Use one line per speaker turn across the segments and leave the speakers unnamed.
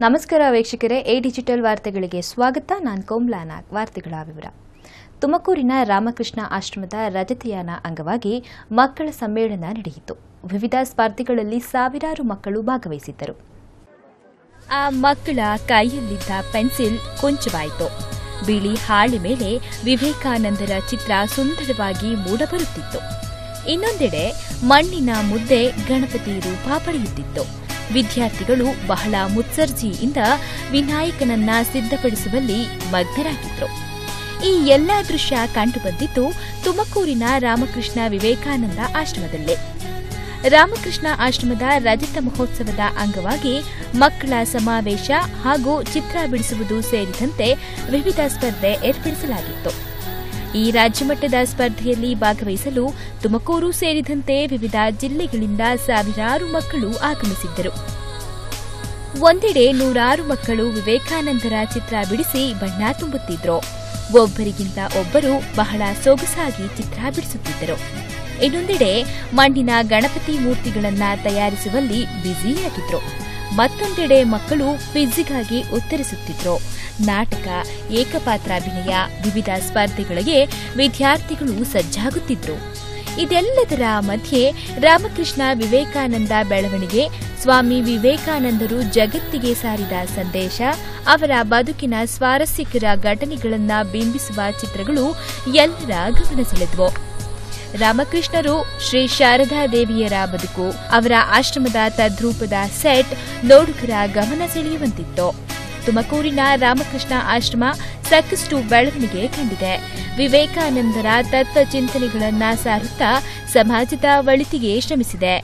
ನಮಸ್ಕಾರ ವೀಕ್ಷಕರೇ A digital ವಾರ್ತೆಗಳಿಗೆ ಸ್ವಾಗತ ನಾನು ಕೋಮ್ಲಾನಾಗ್ ವಾರ್ತೆಗಳ ವಿವರ ತುಮಕೂರಿನ ರಾಮಕೃಷ್ಣ ಆಶ್ರಮದ ರಜತಯಾನ ಅಂಗವಾಗಿ ಮಕ್ಕಳ ಸಮ್ಮೇಳನ ನಡೆಯಿತು ವಿವಿಧ ಸ್ಪರ್ಧೆಗಳಲ್ಲಿ ಸಾವಿರಾರು ಮಕ್ಕಳು ಭಾಗವಹಿಸಿದ್ದರು ಆ ಮಕ್ಕಳ ಕೈಯಲ್ಲಿದ್ದ ಪೆನ್ಸಿಲ್ ಕೊಂಚವಾಯಿತು ಬಿಳಿ ಹಾಳೆ ಮೇಲೆ ವಿವೇಕಾನಂದರ ಚಿತ್ರ ಸುಂದರವಾಗಿ ಮೂಡಬರುತ್ತಿತ್ತು ಇನ್ನೊಂದೆಡೆ ಮಣ್ಣಿನ ಮುದ್ದೆ ಗಣಪತಿ ರೂಪ ಪಡೆಯುತ್ತಿತ್ತು ವಿದ್ಯಾರ್ಥಿಗಳು ಬಹಳ ಮುತ್ಸರ್ಜಿಯಿಂದ ವಿನಾಯಕನನ್ನ ಸಿದ್ಧಪಡಿಸುವಲ್ಲಿ ಮಗ್ನರಾಗಿದ್ರು ಈ ಎಲ್ಲಾ ದೃಶ್ಯ ಕಂಡುಬಂದಿದ್ದು ತುಮಕೂರಿನ ರಾಮಕೃಷ್ಣ ವಿವೇಕಾನಂದ ಆಶ್ರಮದಲ್ಲೇ ರಾಮಕೃಷ್ಣ ಆಶ್ರಮದ ರಜತ ಮಹೋತ್ಸವದ ಅಂಗವಾಗಿ ಮಕ್ಕಳ ಸಮಾವೇಶ ಹಾಗೂ ಚಿತ್ರ ಬಿಡಿಸುವುದು ಸೇರಿದಂತೆ ವಿವಿಧ ಸ್ಪರ್ಧೆ ಏರ್ಪಡಿಸಲಾಗಿತ್ತು ಈ ರಾಜ್ಯಮಟ್ಟದ ಸ್ಪರ್ಧೆಯಲ್ಲಿ ಭಾಗವಹಿಸಲು ತುಮಕೂರು ಸೇರಿದಂತೆ ವಿವಿಧ ಜಿಲ್ಲೆಗಳಿಂದ ಸಾವಿರಾರು ಮಕ್ಕಳು ಆಗಮಿಸಿದ್ದರು ಒಂದೆಡೆ ನೂರಾರು ಮಕ್ಕಳು ವಿವೇಕಾನಂದರ ಚಿತ್ರ ಬಿಡಿಸಿ ಬಣ್ಣ ತುಂಬುತ್ತಿದ್ರು ಒಬ್ಬರಿಗಿಂತ ಒಬ್ಬರು ಬಹಳ ಸೊಗಸಾಗಿ ಚಿತ್ರ ಬಿಡಿಸುತ್ತಿದ್ದರು ಇನ್ನೊಂದೆಡೆ ಮಣ್ಣಿನ ಗಣಪತಿ ಮೂರ್ತಿಗಳನ್ನ ತಯಾರಿಸುವಲ್ಲಿ ಬ್ಯುಸಿಯಾಗಿದ್ರು ಮತ್ತೊಂದೆಡೆ ಮಕ್ಕಳು ಕ್ವಿಜ್ಗಾಗಿ ಉತ್ತರಿಸುತ್ತಿದ್ರು ನಾಟಕ ಏಕಪಾತ್ರಾಭಿನಯ ವಿವಿಧ ಸ್ಪರ್ಧೆಗಳಿಗೆ ವಿದ್ಯಾರ್ಥಿಗಳು ಸಜ್ಜಾಗುತ್ತಿದ್ರು ಇದೆಲ್ಲದರ ಮಧ್ಯೆ ರಾಮಕೃಷ್ಣ ವಿವೇಕಾನಂದ ಬೆಳವಣಿಗೆ ಸ್ವಾಮಿ ವಿವೇಕಾನಂದರು ಜಗತ್ತಿಗೆ ಸಾರಿದ ಸಂದೇಶ ಅವರ ಬದುಕಿನ ಸ್ವಾರಸ್ಯಕರ ಘಟನೆಗಳನ್ನ ಬಿಂಬಿಸುವ ಚಿತ್ರಗಳು ಎಲ್ಲರ ಗಮನ ಸೆಳೆದವು ರಾಮಕೃಷ್ಣರು ಶ್ರೀ ಶಾರದಾ ದೇವಿಯರ ಬದುಕು ಅವರ ಆಶ್ರಮದ ತದ್ರೂಪದ ಸೆಟ್ ನೋಡುಗರ ಗಮನ ಸೆಳೆಯುವಂತಿತ್ತು ತುಮಕೂರಿನ ರಾಮಕೃಷ್ಣ ಆಶ್ರಮ ಸಾಕಷ್ಟು ಬೆಳವಣಿಗೆ ಕಂಡಿದೆ ವಿವೇಕಾನಂದರ ತತ್ವ ಚಿಂತನೆಗಳನ್ನ ಸಾರುತ್ತಾ ಸಮಾಜದ ಒಳಿತಿಗೆ ಶ್ರಮಿಸಿದೆ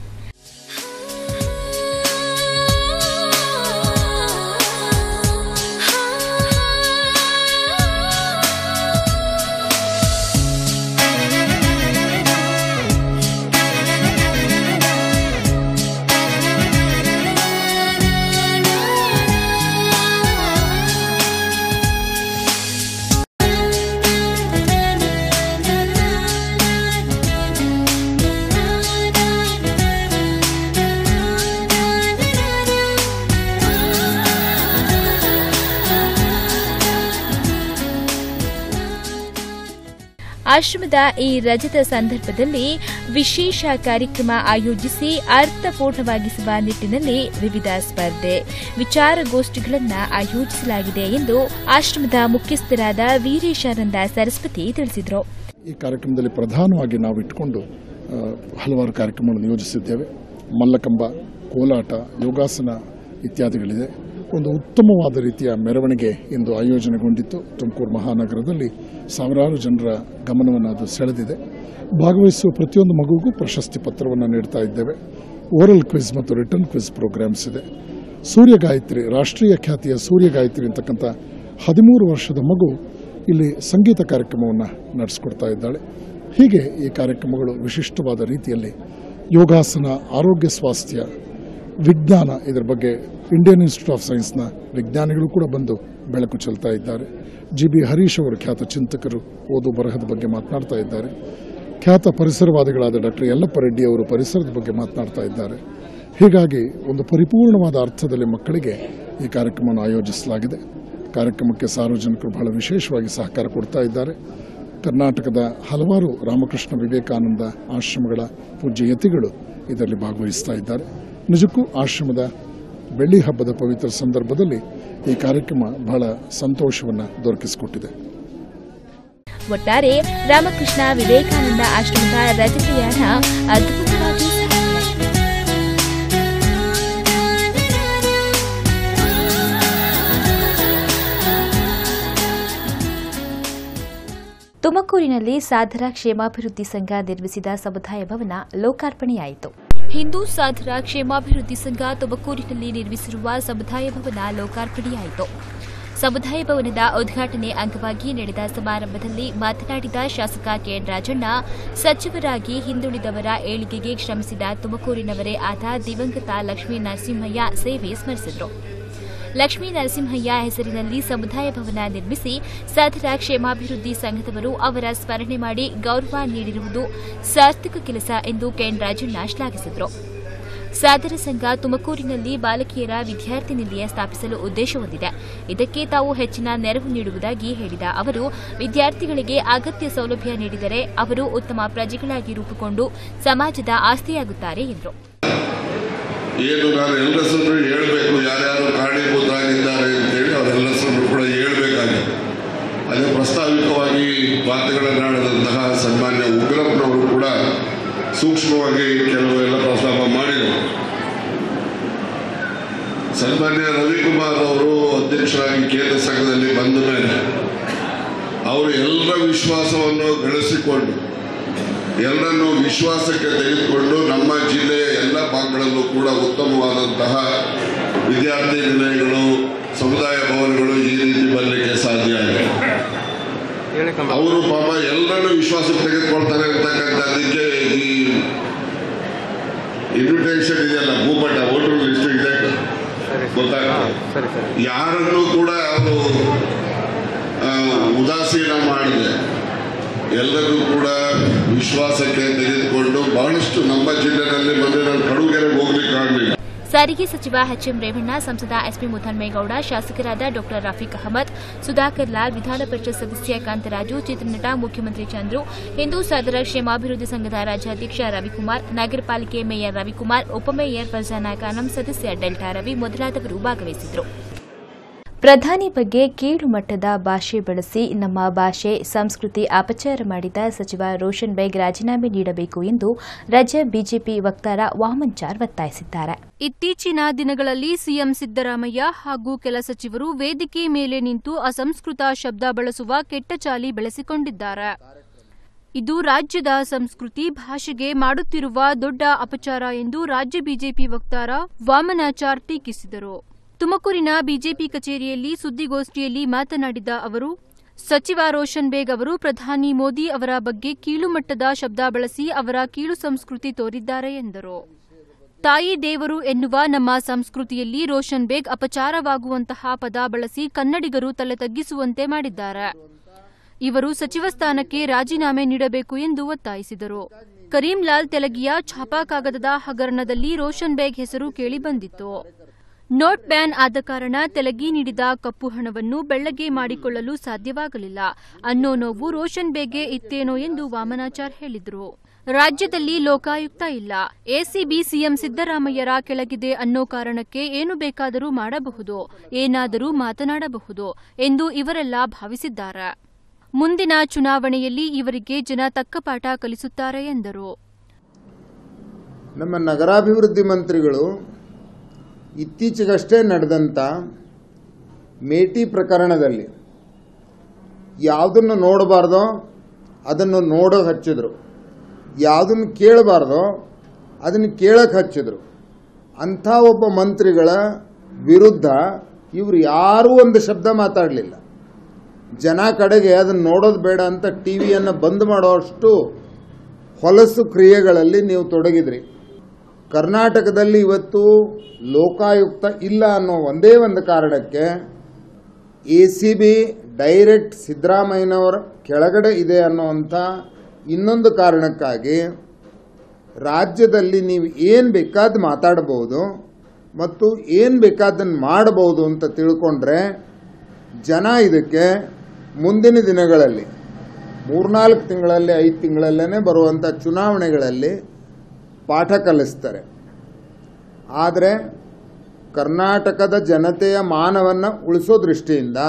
ಆಶ್ರಮದ ಈ ರಜತ ಸಂದರ್ಭದಲ್ಲಿ ವಿಶೇಷ ಕಾರ್ಯಕ್ರಮ ಆಯೋಜಿಸಿ ಅರ್ಥಪೂರ್ಣವಾಗಿಸುವ ನಿಟ್ಟಿನಲ್ಲಿ ವಿವಿಧ ಸ್ಪರ್ಧೆ ವಿಚಾರಗೋಷ್ಠಿಗಳನ್ನು ಆಯೋಜಿಸಲಾಗಿದೆ ಎಂದು ಆಶ್ರಮದ ಮುಖ್ಯಸ್ಥರಾದ ವೀರೇಶಾನಂದ ಸರಸ್ವತಿ ತಿಳಿಸಿದರು
ಈ ಕಾರ್ಯಕ್ರಮದಲ್ಲಿ ಪ್ರಧಾನವಾಗಿ ನಾವು ಇಟ್ಕೊಂಡು ಆ, ಹಲವಾರು ಕಾರ್ಯಕ್ರಮಗಳನ್ನು ಯೋಜಿಸಿದ್ದೇವೆ ಮಲ್ಲಕಂಬ ಕೋಲಾಟ ಯೋಗಾಸನ ಇತ್ಯಾದಿಗಳಿದೆ ಒಂದು ಉತ್ತಮವಾದ ರೀತಿಯ ಮೆರವಣಿಗೆ ಇಂದು ಆಯೋಜನೆಗೊಂಡಿತ್ತು ತುಮಕೂರು ಮಹಾನಗರದಲ್ಲಿ ಸಾವಿರಾರು ಜನರ ಗಮನವನ್ನು ಅದು ಸೆಳೆದಿದೆ ಭಾಗವಹಿಸುವ ಪ್ರತಿಯೊಂದು ಮಗುವಿಗೂ ಪ್ರಶಸ್ತಿ ಪತ್ರವನ್ನು ನೀಡ್ತಾ ಇದ್ದೇವೆ ಓರಲ್ ಕ್ವಿಜ್ ಮತ್ತು ರಿಟರ್ನ್ ಕ್ವಿಜ್ ಪ್ರೋಗ್ರಾಮ್ಸ್ ಇದೆ ಸೂರ್ಯ ಗಾಯತ್ರಿ ರಾಷ್ಟ್ರೀಯ ಖ್ಯಾತಿಯ ಸೂರ್ಯ ಗಾಯತ್ರಿ ಅಂತಕ್ಕಂಥ ಹದಿಮೂರು ವರ್ಷದ ಮಗು ಇಲ್ಲಿ ಸಂಗೀತ ಕಾರ್ಯಕ್ರಮವನ್ನು ನಡೆಸಿಕೊಡ್ತಾ ಇದ್ದಾಳೆ ಹೀಗೆ ಈ ಕಾರ್ಯಕ್ರಮಗಳು ವಿಶಿಷ್ಟವಾದ ರೀತಿಯಲ್ಲಿ ಯೋಗಾಸನ ಆರೋಗ್ಯ ಸ್ವಾಸ್ಥ್ಯ ವಿಜ್ಞಾನ ಇದರ ಬಗ್ಗೆ ಇಂಡಿಯನ್ ಇನ್ಸ್ಟಿಟ್ಯೂಟ್ ಆಫ್ ಸೈನ್ಸ್ನ ವಿಜ್ಞಾನಿಗಳು ಕೂಡ ಬಂದು ಬೆಳಕು ಚೆಲ್ತಾ ಇದ್ದಾರೆ ಜಿ ಬಿ ಹರೀಶ್ ಅವರು ಖ್ಯಾತ ಚಿಂತಕರು ಓದು ಬರಹದ ಬಗ್ಗೆ ಮಾತನಾಡ್ತಾ ಇದ್ದಾರೆ ಖ್ಯಾತ ಪರಿಸರವಾದಿಗಳಾದ ಡಾಕ್ಟರ್ ಯಲ್ಲಪ್ಪ ರೆಡ್ಡಿ ಅವರು ಪರಿಸರದ ಬಗ್ಗೆ ಮಾತನಾಡ್ತಾ ಇದ್ದಾರೆ ಹೀಗಾಗಿ ಒಂದು ಪರಿಪೂರ್ಣವಾದ ಅರ್ಥದಲ್ಲಿ ಮಕ್ಕಳಿಗೆ ಈ ಕಾರ್ಯಕ್ರಮವನ್ನು ಆಯೋಜಿಸಲಾಗಿದೆ ಕಾರ್ಯಕ್ರಮಕ್ಕೆ ಸಾರ್ವಜನಿಕರು ಬಹಳ ವಿಶೇಷವಾಗಿ ಸಹಕಾರ ಕೊಡ್ತಾ ಇದ್ದಾರೆ ಕರ್ನಾಟಕದ ಹಲವಾರು ರಾಮಕೃಷ್ಣ ವಿವೇಕಾನಂದ ಆಶ್ರಮಗಳ ಪೂಜ್ಯ ಯತಿಗಳು ಇದರಲ್ಲಿ ಭಾಗವಹಿಸ್ತಾ ಇದ್ದಾರೆ ನಿಜಕ್ಕೂ ಆಶ್ರಮದ ಬೆಳ್ಳಿ ಹಬ್ಬದ ಪವಿತ್ರ ಸಂದರ್ಭದಲ್ಲಿ ಈ ಕಾರ್ಯಕ್ರಮ ಬಹಳ ಸಂತೋಷವನ್ನು ದೊರಕಿಸಿಕೊಟ್ಟಿದೆ
ಒಟ್ಟಾರೆ ರಾಮಕೃಷ್ಣ ವಿವೇಕಾನಂದ ಆಶ್ರಮದ ರಜತಯಾನ ಅದ್ಭುತವಾಗಿ ಸಾಗಿದೆ. ತುಮಕೂರಿನಲ್ಲಿ ಸಾಧರ ಕ್ಷೇಮಾಭಿವೃದ್ಧಿ ಸಂಘ ನಿರ್ಮಿಸಿದ ಸಮುದಾಯ ಭವನ ಲೋಕಾರ್ಪಣೆಯಾಯಿತು ಹಿಂದೂ ಸಾಧರ ಕ್ಷೇಮಾಭಿವೃದ್ಧಿ ಸಂಘ ತುಮಕೂರಿನಲ್ಲಿ ನಿರ್ಮಿಸಿರುವ ಸಮುದಾಯ ಭವನ ಲೋಕಾರ್ಪಣೆಯಾಯಿತು ಸಮುದಾಯ ಭವನದ ಉದ್ಘಾಟನೆ ಅಂಗವಾಗಿ ನಡೆದ ಸಮಾರಂಭದಲ್ಲಿ ಮಾತನಾಡಿದ ಶಾಸಕ ಕೆಎನ್ ರಾಜಣ್ಣ ಸಚಿವರಾಗಿ ಹಿಂದುಳಿದವರ ಏಳಿಗೆಗೆ ಶ್ರಮಿಸಿದ ತುಮಕೂರಿನವರೇ ಆದ ದಿವಂಗತ ಲಕ್ಷ್ಮೀ ನರಸಿಂಹಯ್ಯ ಸೇವೆ ಸ್ಮರಿಸಿದರು ಲಕ್ಷ್ಮೀ ನರಸಿಂಹಯ್ಯ ಹೆಸರಿನಲ್ಲಿ ಸಮುದಾಯ ಭವನ ನಿರ್ಮಿಸಿ ಸಾಧರ ಕ್ಷೇಮಾಭಿವೃದ್ಧಿ ಸಂಘದವರು ಅವರ ಸ್ಮರಣೆ ಮಾಡಿ ಗೌರವ ನೀಡಿರುವುದು ಸಾರ್ಥಕ ಕೆಲಸ ಎಂದು ಕೆಎನ್ ರಾಜಣ್ಣ ಶ್ಲಾಘಿಸಿದರು ಸಾದರ ಸಂಘ ತುಮಕೂರಿನಲ್ಲಿ ಬಾಲಕಿಯರ ವಿದ್ಯಾರ್ಥಿ ನಿಲಯ ಸ್ಥಾಪಿಸಲು ಉದ್ದೇಶ ಹೊಂದಿದೆ ಇದಕ್ಕೆ ತಾವು ಹೆಚ್ಚಿನ ನೆರವು ನೀಡುವುದಾಗಿ ಹೇಳಿದ ಅವರು ವಿದ್ಯಾರ್ಥಿಗಳಿಗೆ ಅಗತ್ಯ ಸೌಲಭ್ಯ ನೀಡಿದರೆ ಅವರು ಉತ್ತಮ ಪ್ರಜೆಗಳಾಗಿ ರೂಪುಗೊಂಡು ಸಮಾಜದ ಆಸ್ತಿಯಾಗುತ್ತಾರೆ ಎಂದರು
ಏನು ನಾನು ಎಲ್ಲ ಹೆಸರು ಹೇಳಬೇಕು ಯಾರ್ಯಾರು ಕಾರಣೀಭೂತರಾಗಿದ್ದಾರೆ ಅಂತೇಳಿ ಅವರೆಲ್ಲ ಹೆಸರು ಕೂಡ ಹೇಳಬೇಕಾಗಿದೆ ಅದೇ ಪ್ರಾಸ್ತಾವಿಕವಾಗಿ ಮಾತುಗಳನ್ನಾಡಿದಂತಹ ಸನ್ಮಾನ್ಯ ಉಗ್ರಪ್ಪನವರು ಕೂಡ ಸೂಕ್ಷ್ಮವಾಗಿ ಕೆಲವು ಎಲ್ಲ ಪ್ರಸ್ತಾಪ ಮಾಡಿದರು ಸನ್ಮಾನ್ಯ ರವಿಕುಮಾರ್ ಅವರು ಅಧ್ಯಕ್ಷರಾಗಿ ಕೇಂದ್ರ ಸಂಘದಲ್ಲಿ ಬಂದ ಮೇಲೆ ಅವರು ಎಲ್ಲರ ವಿಶ್ವಾಸವನ್ನು ಗಳಿಸಿಕೊಂಡು ಎಲ್ಲರನ್ನು ವಿಶ್ವಾಸಕ್ಕೆ ತೆಗೆದುಕೊಂಡು ನಮ್ಮ ಜಿಲ್ಲೆಯ ಎಲ್ಲ ಭಾಗಗಳಲ್ಲೂ ಕೂಡ ಉತ್ತಮವಾದಂತಹ ವಿದ್ಯಾರ್ಥಿ ನಿಲಯಗಳು ಸಮುದಾಯ ಭವನಗಳು ಈ ರೀತಿ ಬರಲಿಕ್ಕೆ ಸಾಧ್ಯ ಆಗಿದೆ ಅವರು ಪಾಪ ಎಲ್ಲರನ್ನು ವಿಶ್ವಾಸಕ್ಕೆ ತೆಗೆದುಕೊಳ್ತಾರೆ ಅಂತಕ್ಕಂಥದ್ದಕ್ಕೆ ಈ ಇನ್ವಿಟೇಷನ್ ಇದೆಯಲ್ಲ ಭೂಪಟ ವೋಟರ್ ಲಿಸ್ಟ್ ಇದೆ ಗೊತ್ತಾಗ್ತದೆ ಯಾರನ್ನೂ ಕೂಡ ಅವರು ಆ, ಉದಾಸೀನ ಮಾಡಿದೆ ಎಲ್ಲರೂ ಕೂಡ ವಿಶ್ವಾಸಕ್ಕೆ ತೆಗೆದುಕೊಂಡು ಬಹಳಷ್ಟು ನಮ್ಮ ಜಿಲ್ಲೆಯಲ್ಲಿ ಮೊನ್ನೆ ನಾನು ಕಡುಗೆರೆಗೆ ಹೋಗ್ಲಿಕ್ಕೆ ಆಗಲಿಲ್ಲ
ಸಾರಿಗೆ ಸಚಿವ ಎಚ್ಎಂ ರೇವಣ್ಣ ಸಂಸದ ಎಸ್ಪಿ ಮುದ್ದನ್ಮೇಗೌಡ ಶಾಸಕರಾದ ಡಾ ರಫೀಕ್ ಅಹಮದ್ ಸುಧಾಕರ್ ಲಾಲ್ ವಿಧಾನ ಪರಿಷತ್ ಸದಸ್ಯ ಕಾಂತರಾಜು ಚಿತ್ರನಟ ಮುಖ್ಯಮಂತ್ರಿ ಚಂದ್ರು ಹಿಂದೂ ಸಾದರ ಕ್ಷೇಮಾಭಿವೃದ್ಧಿ ಸಂಘದ ರಾಜ್ಯಾಧ್ಯಕ್ಷ ರವಿಕುಮಾರ್ ನಗರ ಪಾಲಿಕೆ ಮೇಯರ್ ರವಿಕುಮಾರ್ ಉಪಮೇಯರ್ ಫರ್ಜಾನಾ ಖಾನಂ ಸದಸ್ಯ ಡೆಲ್ಟಾ ರವಿ ಮೊದಲಾದವರು ಭಾಗವಹಿಸಿದ್ರು ಪ್ರಧಾನಿ ಬಗ್ಗೆ ಕೀಳು ಮಟ್ಟದ ಭಾಷೆ ಬಳಸಿ ನಮ್ಮ ಭಾಷೆ ಸಂಸ್ಕೃತಿ ಅಪಚಾರ ಮಾಡಿದ ಸಚಿವ ರೋಷನ್ ಬೇಗ್ ರಾಜೀನಾಮೆ ನೀಡಬೇಕು ಎಂದು ರಾಜ್ಯ ಬಿಜೆಪಿ ವಕ್ತಾರ ವಾಮನ್ ಚಾರ್ ಒತ್ತಾಯಿಸಿದ್ದಾರೆ
ಇತ್ತೀಚಿನ ದಿನಗಳಲ್ಲಿ ಸಿಎಂ ಸಿದ್ದರಾಮಯ್ಯ ಹಾಗೂ ಕೆಲ ಸಚಿವರು ವೇದಿಕೆ ಮೇಲೆ ನಿಂತು ಅಸಂಸ್ಕೃತ ಶಬ್ದ ಬಳಸುವ ಕೆಟ್ಟ ಚಾಲಿ ಬೆಳೆಸಿಕೊಂಡಿದ್ದಾರೆ ಇದು ರಾಜ್ಯದ ಸಂಸ್ಕೃತಿ ಭಾಷೆಗೆ ಮಾಡುತ್ತಿರುವ ದೊಡ್ಡ ಅಪಚಾರ ಎಂದು ರಾಜ್ಯ ಬಿಜೆಪಿ ವಕ್ತಾರ ವಾಮನಾಚಾರ್ ಟೀಕಿಸಿದರು ತುಮಕೂರಿನ ಬಿಜೆಪಿ ಕಚೇರಿಯಲ್ಲಿ ಸುದ್ದಿಗೋಷ್ಠಿಯಲ್ಲಿ ಮಾತನಾಡಿದ ಅವರು ಸಚಿವ ರೋಷನ್ ಬೇಗ್ ಅವರು ಪ್ರಧಾನಿ ಮೋದಿ ಅವರ ಬಗ್ಗೆ ಕೀಳುಮಟ್ಟದ ಶಬ್ದ ಬಳಸಿ ಅವರ ಕೀಳು ಸಂಸ್ಕೃತಿ ತೋರಿದ್ದಾರೆ ಎಂದರು ತಾಯಿ ದೇವರು ಎನ್ನುವ ನಮ್ಮ ಸಂಸ್ಕೃತಿಯಲ್ಲಿ ರೋಷನ್ ಬೇಗ್ ಅಪಚಾರವಾಗುವಂತಹ ಪದ ಬಳಸಿ ಕನ್ನಡಿಗರು ತಲೆ ತಗ್ಗಿಸುವಂತೆ ಮಾಡಿದ್ದಾರೆ ಇವರು ಸಚಿವ ಸ್ಥಾನಕ್ಕೆ ರಾಜೀನಾಮೆ ನೀಡಬೇಕು ಎಂದು ಒತ್ತಾಯಿಸಿದರು ಕರೀಂಲಾಲ್ ತೆಲಗಿಯ ಛಾಪಾ ಕಾಗದದ ಹಗರಣದಲ್ಲಿ ರೋಷನ್ ಬೇಗ್ ಹೆಸರು ಕೇಳಿಬಂದಿತ್ತು ನೋಟ್ ಬ್ಯಾನ್ ಆದ ಕಾರಣ ತೆಲಗಿ ನೀಡಿದ ಕಪ್ಪು ಹಣವನ್ನು ಬೆಳ್ಳಗೆ ಮಾಡಿಕೊಳ್ಳಲು ಸಾಧ್ಯವಾಗಲಿಲ್ಲ ಅನ್ನೋ ನೋವು ರೋಷನ್ ಬೇಗ್ಗೆ ಇತ್ತೇನೋ ಎಂದು ವಾಮನಾಚಾರ್ ಹೇಳಿದರು ರಾಜ್ಯದಲ್ಲಿ ಲೋಕಾಯುಕ್ತ ಇಲ್ಲ ಎಸಿಬಿ ಸಿಎಂ ಸಿದ್ದರಾಮಯ್ಯರ ಕೆಳಗಿದೆ ಅನ್ನೋ ಕಾರಣಕ್ಕೆ ಏನು ಬೇಕಾದರೂ ಮಾಡಬಹುದು ಏನಾದರೂ ಮಾತನಾಡಬಹುದು ಎಂದು ಇವರೆಲ್ಲ ಭಾವಿಸಿದ್ದಾರೆ ಮುಂದಿನ ಚುನಾವಣೆಯಲ್ಲಿ ಇವರಿಗೆ ಜನ ತಕ್ಕ ಪಾಠ ಕಲಿಸುತ್ತಾರೆ ಎಂದರು
ನಮ್ಮ ನಗರಾಭಿವೃದ್ಧಿ ಮಂತ್ರಿಗಳು ಇತ್ತೀಚೆಗಷ್ಟೇ ನಡೆದಂಥ ಮೇಟಿ ಪ್ರಕರಣದಲ್ಲಿ ಯಾವುದನ್ನು ನೋಡಬಾರ್ದೋ ಅದನ್ನು ನೋಡೋಕೆ ಹಚ್ಚಿದ್ರು ಯಾವುದನ್ನು ಕೇಳಬಾರ್ದೋ ಅದನ್ನು ಕೇಳಕ್ಕೆ ಹಚ್ಚಿದ್ರು ಅಂಥ ಒಬ್ಬ ಮಂತ್ರಿಗಳ ವಿರುದ್ಧ ಇವರು ಯಾರೂ ಒಂದು ಶಬ್ದ ಮಾತಾಡಲಿಲ್ಲ ಜನ ಕಡೆಗೆ ಅದನ್ನು ನೋಡೋದು ಬೇಡ ಅಂತ ಟಿ ವಿಯನ್ನು ಬಂದ್ ಮಾಡೋಷ್ಟು ಹೊಲಸು ಕ್ರಿಯೆಗಳಲ್ಲಿ ನೀವು ತೊಡಗಿದ್ರಿ ಕರ್ನಾಟಕದಲ್ಲಿ ಇವತ್ತು ಲೋಕಾಯುಕ್ತ ಇಲ್ಲ ಅನ್ನೋ ಒಂದೇ ಒಂದು ಕಾರಣಕ್ಕೆ ಎ ಸಿ ಬಿ ಡೈರೆಕ್ಟ್ ಸಿದ್ದರಾಮಯ್ಯನವರ ಕೆಳಗಡೆ ಇದೆ ಅನ್ನೋವಂಥ ಇನ್ನೊಂದು ಕಾರಣಕ್ಕಾಗಿ ರಾಜ್ಯದಲ್ಲಿ ನೀವು ಏನು ಬೇಕಾದ ಮಾತಾಡ್ಬೋದು ಮತ್ತು ಏನು ಬೇಕಾದನ್ನು ಮಾಡಬಹುದು ಅಂತ ತಿಳ್ಕೊಂಡ್ರೆ ಜನ ಇದಕ್ಕೆ ಮುಂದಿನ ದಿನಗಳಲ್ಲಿ ಮೂರ್ನಾಲ್ಕು ತಿಂಗಳಲ್ಲಿ ಐದು ತಿಂಗಳಲ್ಲೇ ಬರುವಂಥ ಚುನಾವಣೆಗಳಲ್ಲಿ ಪಾಠ ಕಲಿಸ್ತಾರೆ ಆದರೆ ಕರ್ನಾಟಕದ ಜನತೆಯ ಮಾನವನ್ನು ಉಳಿಸೋ ದೃಷ್ಟಿಯಿಂದ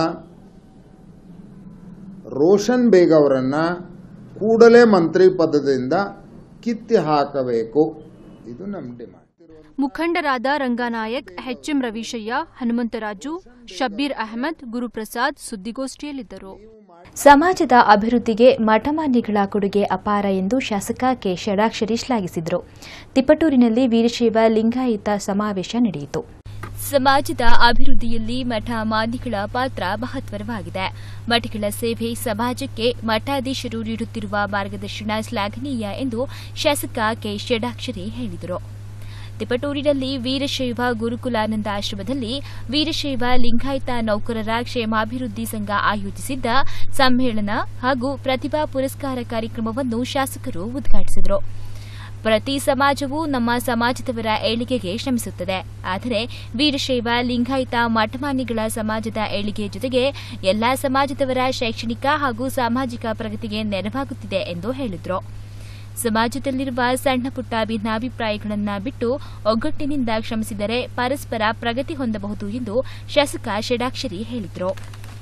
ರೋಷನ್ ಬೇಗ್ ಅವರನ್ನು ಕೂಡಲೇ ಮಂತ್ರಿ ಪದದಿಂದ ಕಿತ್ತಿ ಹಾಕಬೇಕು ಇದು ನಮ್ಮ ಡಿಮಾಂಡ್
ಮುಖಂಡರಾದ ರಂಗನಾಯಕ್ ಎಚ್ಎಂ ರವಿಶಯ್ಯ ಹನುಮಂತರಾಜು ಶಬ್ಬೀರ್ ಅಹಮದ್ ಗುರುಪ್ರಸಾದ್ ಸುದ್ದಿಗೋಷ್ಠಿಯಲ್ಲಿದ್ದರು
ಸಮಾಜದ ಅಭಿವೃದ್ಧಿಗೆ ಮಠಮಾನ್ಯಗಳ ಕೊಡುಗೆ ಅಪಾರ ಎಂದು ಶಾಸಕ ಕೆ ಷಡಾಕ್ಷರಿ ಶ್ಲಾಘಿಸಿದರು ತಿಪಟೂರಿನಲ್ಲಿ ವೀರಶೈವ ಲಿಂಗಾಯತ ಸಮಾವೇಶ ನಡೆಯಿತು ಸಮಾಜದ ಅಭಿವೃದ್ಧಿಯಲ್ಲಿ ಮಠ ಮಾನ್ಯಗಳ ಪಾತ್ರ ಮಹತ್ವರವಾಗಿದೆ ಮಠಗಳ ಸೇವೆ ಸಮಾಜಕ್ಕೆ ಮಠಾಧೀಶರು ನೀಡುತ್ತಿರುವ ಮಾರ್ಗದರ್ಶನ ಶ್ಲಾಘನೀಯ ಎಂದು ಶಾಸಕ ಕೆ ಷಡಾಕ್ಷರಿ ಹೇಳಿದರು ತಿಪಟೂರಿನಲ್ಲಿ ವೀರಶೈವ ಗುರುಕುಲಾನಂದ ಆಶ್ರಮದಲ್ಲಿ ವೀರಶೈವ ಲಿಂಗಾಯತ ನೌಕರರ ಕ್ಷೇಮಾಭಿವೃದ್ಧಿ ಸಂಘ ಆಯೋಜಿಸಿದ್ದ ಸಮ್ಮೇಳನ ಹಾಗೂ ಪ್ರತಿಭಾ ಪುರಸ್ಕಾರ ಕಾರ್ಯಕ್ರಮವನ್ನು ಶಾಸಕರು ಉದ್ಘಾಟಿಸಿದರು ಪ್ರತಿ ಸಮಾಜವೂ ನಮ್ಮ ಸಮಾಜದವರ ಏಳಿಗೆಗೆ ಶ್ರಮಿಸುತ್ತದೆ ಆದರೆ ವೀರಶೈವ ಲಿಂಗಾಯತ ಮಠಮಾನ್ಯಗಳ ಸಮಾಜದ ಏಳಿಗೆ ಜೊತೆಗೆ ಎಲ್ಲಾ ಸಮಾಜದವರ ಶೈಕ್ಷಣಿಕ ಹಾಗೂ ಸಾಮಾಜಿಕ ಪ್ರಗತಿಗೆ ನೆರವಾಗುತ್ತಿದೆ ಎಂದು ಹೇಳಿದರು ಸಮಾಜದಲ್ಲಿರುವ ಸಣ್ಣ ಪುಟ್ಟ ಭಿನ್ನಾಭಿಪ್ರಾಯಗಳನ್ನು ಬಿಟ್ಟು ಒಗ್ಗಟ್ಟಿನಿಂದ ಶ್ರಮಿಸಿದರೆ ಪರಸ್ಪರ ಪ್ರಗತಿ ಹೊಂದಬಹುದು ಎಂದು ಶಾಸಕ ಷಡಾಕ್ಷರಿ ಹೇಳಿದರು